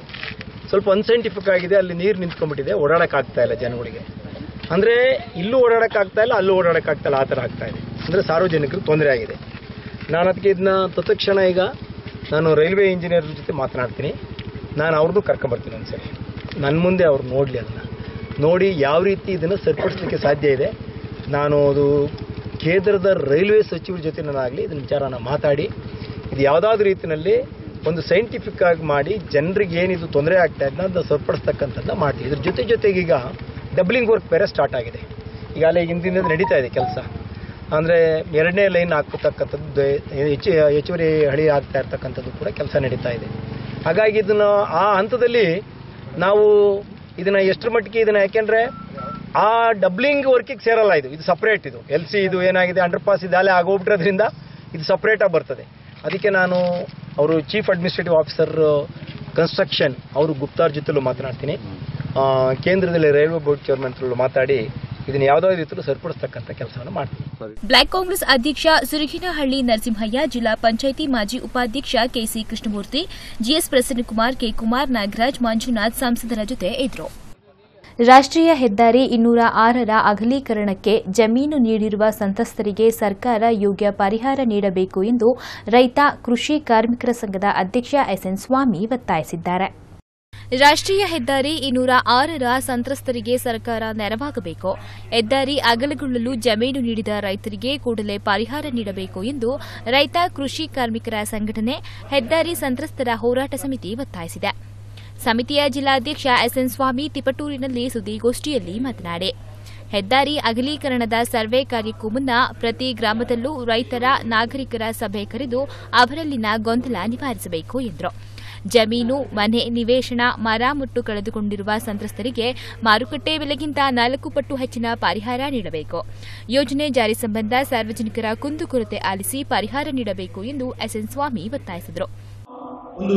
ಸ್ವಲ್ಪ ಅನ್ಸೈಂಟಿಫಿಕ್ ಆಗಿದೆ ಅಲ್ಲಿ ನೀರು ನಿಂತ್ಕೊಂಡ್ಬಿಟ್ಟಿದೆ ಓಡಾಡೋಕ್ಕಾಗ್ತಾ ಇಲ್ಲ ಜನಗಳಿಗೆ ಅಂದರೆ ಇಲ್ಲೂ ಓಡಾಡೋಕ್ಕಾಗ್ತಾ ಇಲ್ಲ ಅಲ್ಲೂ ಓಡಾಡೋಕ್ಕಾಗ್ತಾ ಇಲ್ಲ ಆ ಥರ ಆಗ್ತಾ ಇದೆ ಅಂದರೆ ಸಾರ್ವಜನಿಕರಿಗೆ ತೊಂದರೆ ಆಗಿದೆ ನಾನು ಅದಕ್ಕೆ ಇದನ್ನ ತತ್ಕ್ಷಣ ಈಗ ನಾನು ರೈಲ್ವೆ ಇಂಜಿನಿಯರ್ ಜೊತೆ ಮಾತನಾಡ್ತೀನಿ ನಾನು ಅವ್ರನ್ನೂ ಕರ್ಕೊಂಬರ್ತೀನಿ ಒಂದ್ಸರಿ ನನ್ನ ಮುಂದೆ ಅವ್ರು ನೋಡಲಿ ಅದನ್ನು ನೋಡಿ ಯಾವ ರೀತಿ ಇದನ್ನು ಸರಿಪಡಿಸ್ಲಿಕ್ಕೆ ಸಾಧ್ಯ ಇದೆ ನಾನು ಅದು ಕೇಂದ್ರದ ರೈಲ್ವೆ ಸಚಿವರ ಜೊತೆ ನಾನಾಗಲಿ ಇದನ್ನ ವಿಚಾರನ ಮಾತಾಡಿ ಇದು ಯಾವುದಾದ್ರೂ ರೀತಿಯಲ್ಲಿ ಒಂದು ಸೈಂಟಿಫಿಕ್ ಆಗಿ ಮಾಡಿ ಜನರಿಗೆ ಏನಿದು ತೊಂದರೆ ಆಗ್ತಾ ಇದೆ ಅದನ್ನ ಸರಿಪಡಿಸ್ತಕ್ಕಂಥದ್ದನ್ನ ಮಾಡ್ತೀವಿ ಇದ್ರ ಜೊತೆ ಜೊತೆಗೆ ಈಗ ಡಬ್ಲಿಂಗ್ ವರ್ಕ್ ಬೇರೆ ಸ್ಟಾರ್ಟ್ ಆಗಿದೆ ಈಗ ಅಲ್ಲೇ ಹಿಂದಿನ ನಡೀತಾ ಇದೆ ಕೆಲಸ ಅಂದರೆ ಎರಡನೇ ಲೈನ್ ಹಾಕತಕ್ಕಂಥದ್ದು ಹೆಚ್ಚು ಹೆಚ್ಚುವರಿ ಹಳಿ ಆಗ್ತಾ ಇರ್ತಕ್ಕಂಥದ್ದು ಕೂಡ ಕೆಲಸ ನಡೀತಾ ಇದೆ ಹಾಗಾಗಿ ಇದನ್ನು ಆ ಹಂತದಲ್ಲಿ ನಾವು ಇದನ್ನು ಎಷ್ಟರ ಮಟ್ಟಿಗೆ ಇದನ್ನು ಯಾಕೆಂದರೆ ಆ ಡಬ್ಲಿಂಗ್ ವರ್ಕಿಗೆ ಸೇರಲ್ಲ ಇದು ಇದು ಸಪ್ರೇಟ್ ಇದು ಎಲ್ ಸಿ ಇದು ಏನಾಗಿದೆ ಅಂಡರ್ ಪಾಸ್ ಇದು ಅಲ್ಲೇ ಆಗೋಗ್ಬಿಟ್ರೋದ್ರಿಂದ ಇದು ಸಪ್ರೇಟಾಗಿ ಬರ್ತದೆ ಅದಕ್ಕೆ ನಾನು ಅವರು ಚೀಫ್ ಅಡ್ಮಿನಿಸ್ಟ್ರೇಟಿವ್ ಆಫೀಸರ್ ಕನ್ಸ್ಟ್ರಕ್ಷನ್ ಅವರು ಗುಪ್ತಾರ್ ಜೊತೆಲೂ ಮಾತನಾಡ್ತೀನಿ ಆ, ಕೇಂದ್ರದಲ್ಲಿ ರೈಲ್ವೆ ಬೋರ್ಡ್ ಚೇರ್ಮನ್ ಹತ್ರಲ್ಲೂ ಮಾತಾಡಿ ಇದನ್ನು ಯಾವುದಾದ್ರು ರೀತಿಯಲ್ಲೂ ಸರಿಪಡಿಸ್ತಕ್ಕಂಥ ಕೆಲಸವನ್ನು ಮಾಡ್ತೀನಿ
ಬ್ಲಾಕ್ ಕಾಂಗ್ರೆಸ್ ಅಧ್ಯಕ್ಷ ಸುರಗಿನಹಳ್ಳಿ ನರಸಿಂಹಯ್ಯ ಜಿಲ್ಲಾ ಪಂಚಾಯಿತಿ ಮಾಜಿ ಉಪಾಧ್ಯಕ್ಷ KC Krishnamurthy GS Prasannakumar K Kumar Nagaraj Manjunath ಸಂಸದರ ಜೊತೆ ಇದ್ದರು ರಾಷ್ಟ್ರೀಯ ಹೆದ್ದಾರಿ ಇನ್ನೂರ ಆರರ ಅಗಲೀಕರಣಕ್ಕೆ ಜಮೀನು ನೀಡಿರುವ ಸಂತ್ರಸ್ತರಿಗೆ ಸರ್ಕಾರ ಯೋಗ್ಯ ಪರಿಹಾರ ನೀಡಬೇಕು ಎಂದು ರೈತ ಕೃಷಿ ಕಾರ್ಮಿಕರ ಸಂಘದ ಅಧ್ಯಕ್ಷ ಎಸ್ಎನ್ ಸ್ವಾಮಿ ಒತ್ತಾಯಿಸಿದ್ದಾರೆ ರಾಷ್ಟ್ರೀಯ ಹೆದ್ದಾರಿ ಇನ್ನೂರ ಆರರ ಸಂತ್ರಸ್ತರಿಗೆ ಸರ್ಕಾರ ನೆರವಾಗಬೇಕು ಹೆದ್ದಾರಿ ಅಗಲಗೊಳ್ಳಲು ಜಮೀನು ನೀಡಿದ ರೈತರಿಗೆ ಕೂಡಲೇ ಪರಿಹಾರ ನೀಡಬೇಕು ಎಂದು ರೈತ ಕೃಷಿ ಕಾರ್ಮಿಕರ ಸಂಘಟನೆ ಹೆದ್ದಾರಿ ಸಂತ್ರಸ್ತರ ಹೋರಾಟ ಸಮಿತಿ ಒತ್ತಾಯಿಸಿದೆ ಸಮಿತಿಯ ಜಿಲ್ಲಾಧ್ಯಕ್ಷ ಎಸ್ಎನ್ ಸ್ವಾಮಿ ತಿಪಟೂರಿನಲ್ಲಿ ಸುದ್ದಿಗೋಷ್ಠಿಯಲ್ಲಿ ಮಾತನಾಡಿ ಹೆದ್ದಾರಿ ಅಗಲೀಕರಣದ ಸರ್ವೆ ಕಾರ್ಯಕ್ಕೂ ಮುನ್ನ ಪ್ರತಿ ಗ್ರಾಮದಲ್ಲೂ ರೈತರ ನಾಗರಿಕರ ಸಭೆ ಕರೆದು ಅವರಲ್ಲಿನ ಗೊಂದಲ ನಿವಾರಿಸಬೇಕು ಎಂದರು ಜಮೀನು ಮನೆ ನಿವೇಶನ ಮರಾಮುಟ್ಟು ಕಳೆದುಕೊಂಡಿರುವ ಸಂತ್ರಸ್ತರಿಗೆ ಮಾರುಕಟ್ಟೆ ಬೆಲೆಗಿಂತ ನಾಲ್ಕು ಪಟ್ಟು ಹೆಚ್ಚಿನ ಪರಿಹಾರ ನೀಡಬೇಕು ಯೋಜನೆ ಜಾರಿ ಸಂಬಂಧ ಸಾರ್ವಜನಿಕರ ಕುಂದುಕೊರತೆ ಆಲಿಸಿ ಪರಿಹಾರ ನೀಡಬೇಕು ಎಂದು ಎಸ್ಎನ್ ಸ್ವಾಮಿ ಒತ್ತಾಯಿಸಿದರು
ಒಂದು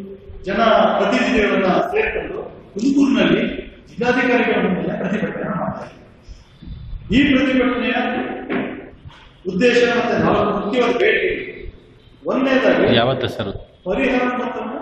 ಜನ ಪ್ರತಿನಿಧಿಗಳನ್ನ ಸೇರಿಕೊಂಡು ತುಮಕೂರಿನಲ್ಲಿ ಜಿಲ್ಲಾಧಿಕಾರಿಗಳ ಮುಂದೆ ಪ್ರತಿಭಟನೆ ಮಾಡ್ತಾರೆ ಈ ಪ್ರತಿಭಟನೆಯ ಉದ್ದೇಶ ಮತ್ತೆ ನಾಲ್ಕು ಮುಖ್ಯವಾದ ಬೇಡಿಕೆ ಒಂದನೇದಾಗಿ
ಯಾವತ್ತು ಸರ್
ಪರಿಹಾರ ಮೊತ್ತವನ್ನು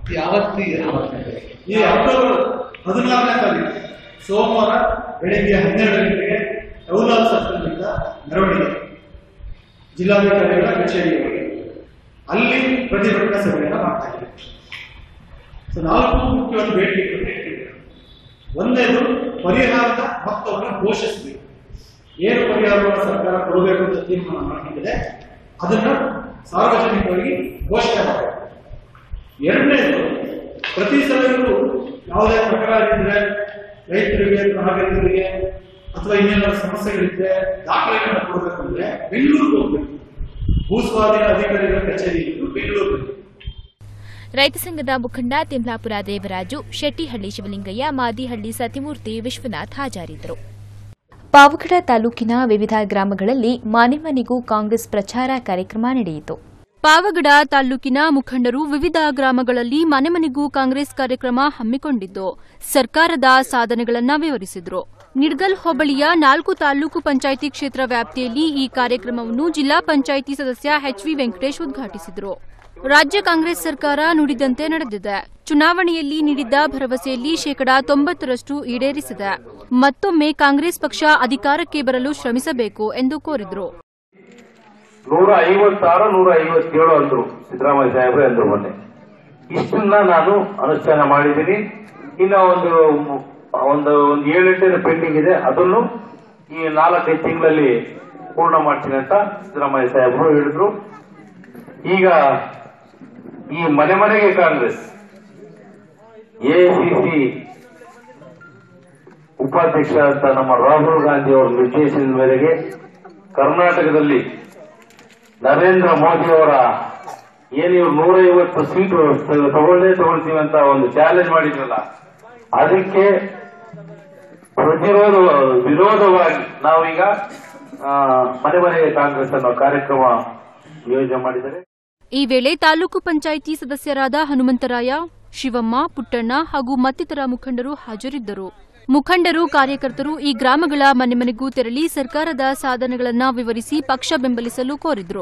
ಈ ಅಕ್ಟೋಬರ್ ಹದಿನಾರನೇ ತಾರೀಕು ಸೋಮವಾರ ಬೆಳಿಗ್ಗೆ ಹನ್ನೆರಡು ಗಂಟೆಗೆ ರೌಲಾಲ್ ಸರ್ಕಲ್ನಿಂದ ಮೆರವಣಿಗೆ ಜಿಲ್ಲಾಧಿಕಾರಿಗಳ ಕಚೇರಿಯವರೆಗೆ ಅಲ್ಲಿ ಪ್ರತಿಭಟನಾ ಸಭೆಯನ್ನು ಮಾಡ್ತಾ ಇದ್ದೀವಿ ಸೊ ನಾಲ್ಕು ಮುಖ್ಯವಾದ ಬೇಡಿಕೆಗಳನ್ನು ಇಟ್ಟಿದ್ದೇವೆ ಒಂದೇದು ಪರಿಹಾರದ ಮೊತ್ತವನ್ನು ಘೋಷಿಸಬೇಕು ಏನು ಪರಿಹಾರವನ್ನು ಸರ್ಕಾರ ಕೊಡಬೇಕು ಅಂತ ತೀರ್ಮಾನ ಮಾಡಿದೆ ಅದನ್ನ ಸಾರ್ವಜನಿಕವಾಗಿ ಘೋಷಣೆ ಮಾಡಬೇಕು ಎರಡನೇದು ಪ್ರತಿ ಸಲವೂ ಯಾವುದೇ ತಕರಾರಿದ್ರೆ ರೈತರಿಗೆ ನಾಗರಿಕರಿಗೆ ಅಥವಾ ಇನ್ನೇನಾದ್ರು ಸಮಸ್ಯೆಗಳಿದ್ರೆ ದಾಖಲೆಗಳನ್ನ ಕೊಡಬೇಕಂದ್ರೆ ಬೆಂಗಳೂರಿಗೆ ಹೋಗ್ಬೇಕು ಭೂಸ್ವಾಧೀನ ಅಧಿಕಾರಿಗಳ ಕಚೇರಿ ಇದ್ದು ಬೆಂಗಳೂರಿಗೆ
ರೈತ ಸಂಘದ ಮುಖಂಡ ತಿಮ್ಲಾಪುರ ದೇವರಾಜು ಶೆಟ್ಟಿಹಳ್ಳಿ ಶಿವಲಿಂಗಯ್ಯ ಮಾದಿಹಳ್ಳಿ ಸತಿಮೂರ್ತಿ ವಿಶ್ವನಾಥ್ ಹಾಜರಿದ್ದರು ಪಾವಗಡ ತಾಲೂಕಿನ ವಿವಿಧ ಗ್ರಾಮಗಳಲ್ಲಿ ಮನೆ ಮನೆಗೂ ಕಾಂಗ್ರೆಸ್ ಪ್ರಚಾರ ಕಾರ್ಯಕ್ರಮ ನಡೆಯಿತು
ಪಾವಗಡ ತಾಲೂಕಿನ ಮುಖಂಡರು ವಿವಿಧ ಗ್ರಾಮಗಳಲ್ಲಿ ಮನೆ ಮನೆಗೂ ಕಾಂಗ್ರೆಸ್ ಕಾರ್ಯಕ್ರಮ ಹಮ್ಮಿಕೊಂಡಿದ್ದು ಸರ್ಕಾರದ ಸಾಧನೆಗಳನ್ನ ವಿವರಿಸಿದರು ನಿಡ್ಗಲ್ ಹೋಬಳಿಯ ನಾಲ್ಕು ತಾಲೂಕು ಪಂಚಾಯಿತಿ ಕ್ಷೇತ್ರ ವ್ಯಾಪ್ತಿಯಲ್ಲಿ ಈ ಕಾರ್ಯಕ್ರಮವನ್ನು ಜಿಲ್ಲಾ ಪಂಚಾಯಿತಿ ಸದಸ್ಯ ಎಚ್ವಿ ವೆಂಕಟೇಶ್ ಉದ್ಘಾಟಿಸಿದರು ರಾಜ್ಯ ಕಾಂಗ್ರೆಸ್ ಸರ್ಕಾರ ನುಡಿದಂತೆ ನಡೆದಿದೆ ಚುನಾವಣೆಯಲ್ಲಿ ನೀಡಿದ್ದ ಭರವಸೆಯಲ್ಲಿ ಶೇಕಡಾ ತೊಂಬತ್ತರಷ್ಟು ಈಡೇರಿಸಿದೆ ಮತ್ತೊಮ್ಮೆ ಕಾಂಗ್ರೆಸ್ ಪಕ್ಷ ಅಧಿಕಾರಕ್ಕೆ ಬರಲು ಶ್ರಮಿಸಬೇಕು ಎಂದು ಕೋರಿದರು
ನೂರ ಐವತ್ತಾರು ನೂರ ಐವತ್ತೇಳು ಅಂದ್ರು ಸಿದ್ದರಾಮಯ್ಯ ಸಾಹೇಬ್ರೆ ಅಂದ್ರು ಮೊನ್ನೆ ಇಷ್ಟನ್ನ ನಾನು ಅನುಷ್ಠಾನ ಮಾಡಿದ್ದೀನಿ ಇನ್ನ ಒಂದು ಒಂದು ಒಂದು ಏಳೆಂಟು ಪೆಂಡಿಂಗ್ ಇದೆ ಅದನ್ನು ಈ ನಾಲ್ಕೈದು ತಿಂಗಳಲ್ಲಿ ಪೂರ್ಣ ಮಾಡ್ತೀನಿ ಅಂತ ಸಿದ್ದರಾಮಯ್ಯ ಸಾಹೇಬರು ಹೇಳಿದ್ರು ಈಗ ಈ ಮನೆ ಮನೆಗೆ ಕಾಂಗ್ರೆಸ್ ಎಸಿಸಿ ಉಪಾಧ್ಯಕ್ಷ ಅಂತ ನಮ್ಮ ರಾಹುಲ್ ಗಾಂಧಿ ಅವರ ನಿರ್ದೇಶನದ ಮೇರೆಗೆ ಕರ್ನಾಟಕದಲ್ಲಿ ನರೇಂದ್ರ ಮೋದಿ ಅವರ ಏನು ಇವ್ರು ನೂರೈವತ್ತು ಸೀಟು ತಗೊಳ್ಳೇ ತಗೊಳ್ತೀವಿ ಅಂತ ಒಂದು ಚಾಲೆಂಜ್ ಮಾಡಿದ್ರಲ್ಲ ಅದಕ್ಕೆ ಪ್ರತಿರೋಧ ವಿರೋಧವಾಗಿ ನಾವೀಗ ಆ, ಮನೆ ಮನೆಗೆ ಕಾಂಗ್ರೆಸ್ ಅನ್ನೋ ಕಾರ್ಯಕ್ರಮ ನಿಯೋಜನೆ ಮಾಡಿದ್ದಾರೆ
ಈ ವೇಳೆ ತಾಲೂಕು ಪಂಚಾಯಿತಿ ಸದಸ್ಯರಾದ ಹನುಮಂತರಾಯ ಶಿವಮ್ಮ ಪುಟ್ಟಣ್ಣ ಹಾಗೂ ಮತ್ತಿತರ ಮುಖಂಡರು ಹಾಜರಿದ್ದರು ಮುಖಂಡರು ಕಾರ್ಯಕರ್ತರು ಈ ಗ್ರಾಮಗಳ ಮನೆ ಮನೆಗೂ ತೆರಳಿ ಸರ್ಕಾರದ ಸಾಧನೆಗಳನ್ನು ವಿವರಿಸಿ ಪಕ್ಷ ಬೆಂಬಲಿಸಲು ಕೋರಿದ್ರು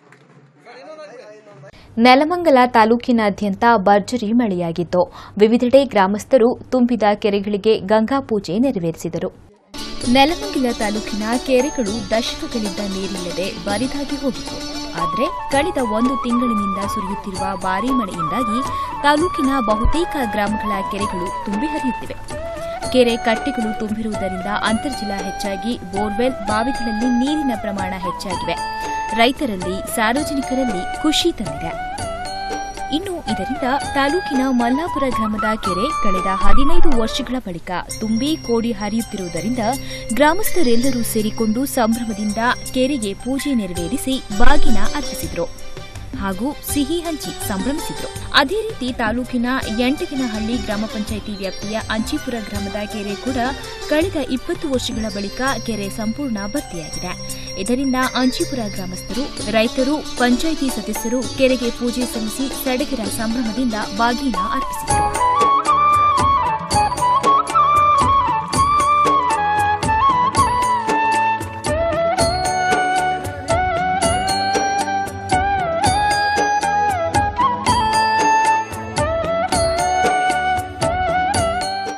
ನೆಲಮಂಗಲ ತಾಲೂಕಿನಾದ್ಯಂತ ಭರ್ಜರಿ ಮಳೆಯಾಗಿತ್ತು ವಿವಿಧೆಡೆ ಗ್ರಾಮಸ್ಥರು ತುಂಬಿದ ಕೆರೆಗಳಿಗೆ ಗಂಗಾ ಪೂಜೆ ನೆರವೇರಿಸಿದರು ನೆಲಮಂಗಲ ತಾಲೂಕಿನ ಕೆರೆಗಳು ದಶಕಗಳಿಂದ ನೀರಿಲ್ಲದೆ ಬರಿದಾಗಿ ಹೋಗಿತ್ತು ಆದರೆ ಕಳೆದ ಒಂದು ತಿಂಗಳಿನಿಂದ ಸುರಿಯುತ್ತಿರುವ ಭಾರೀ ಮಳೆಯಿಂದಾಗಿ ತಾಲೂಕಿನ ಬಹುತೇಕ ಗ್ರಾಮಗಳ ಕೆರೆಗಳು ತುಂಬಿ ಹರಿಯುತ್ತಿವೆ ಕೆರೆ ಕಟ್ಟೆಗಳು ತುಂಬಿರುವುದರಿಂದ ಅಂತರ್ಜಲ ಹೆಚ್ಚಾಗಿ ಬೋರ್ವೆಲ್ ಬಾವಿಗಳಲ್ಲಿ ನೀರಿನ ಪ್ರಮಾಣ ಹೆಚ್ಚಾಗಿವೆ ರೈತರಲ್ಲಿ ಸಾರ್ವಜನಿಕರಲ್ಲಿ ಖುಷಿ ತಂದಿದೆ ಇನ್ನು ಇದರಿಂದ ತಾಲೂಕಿನ ಮಲ್ಲಾಪುರ ಗ್ರಾಮದ ಕೆರೆ ಕಳೆದ ಹದಿನೈದು ವರ್ಷಗಳ ಬಳಿಕ ತುಂಬಿ ಕೋಡಿ ಹರಿಯುತ್ತಿರುವುದರಿಂದ ಗ್ರಾಮಸ್ಥರೆಲ್ಲರೂ ಸೇರಿಕೊಂಡು ಸಂಭ್ರಮದಿಂದ ಕೆರೆಗೆ ಪೂಜೆ ನೆರವೇರಿಸಿ ಬಾಗಿನ ಅರ್ಪಿಸಿದರು ಹಾಗೂ ಸಿಹಿ ಹಂಚಿ ಸಂಭ್ರಮಿಸಿದ್ರು ಅದೇ ರೀತಿ ತಾಲೂಕಿನ ಎಂಟಗಿನಹಳ್ಳಿ ಗ್ರಾಮ ಪಂಚಾಯಿತಿ ವ್ಯಾಪ್ತಿಯ ಅಂಚಿಪುರ ಗ್ರಾಮದ ಕೆರೆ ಕೂಡ ಕಳೆದ ಇಪ್ಪತ್ತು ವರ್ಷಗಳ ಬಳಿಕ ಕೆರೆ ಸಂಪೂರ್ಣ ಭರ್ತಿಯಾಗಿದೆ ಇದರಿಂದ ಅಂಚಿಪುರ ಗ್ರಾಮಸ್ಥರು ರೈತರು ಪಂಚಾಯಿತಿ ಸದಸ್ಯರು ಕೆರೆಗೆ ಪೂಜೆ ಸಲ್ಲಿಸಿ ಸಡಗರ ಸಂಭ್ರಮದಿಂದ ಬಾಗಿನ ಅರ್ಪಿಸಿದರು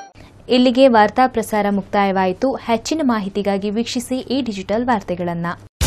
ಇಲ್ಲಿಗೆ ವಾರ್ತಾ ಪ್ರಸಾರ ಮುಕ್ತಾಯವಾಯಿತು ಹೆಚ್ಚಿನ ಮಾಹಿತಿಗಾಗಿ ವೀಕ್ಷಿಸಿ ಈ ಡಿಜಿಟಲ್ ವಾರ್ತೆಗಳನ್ನು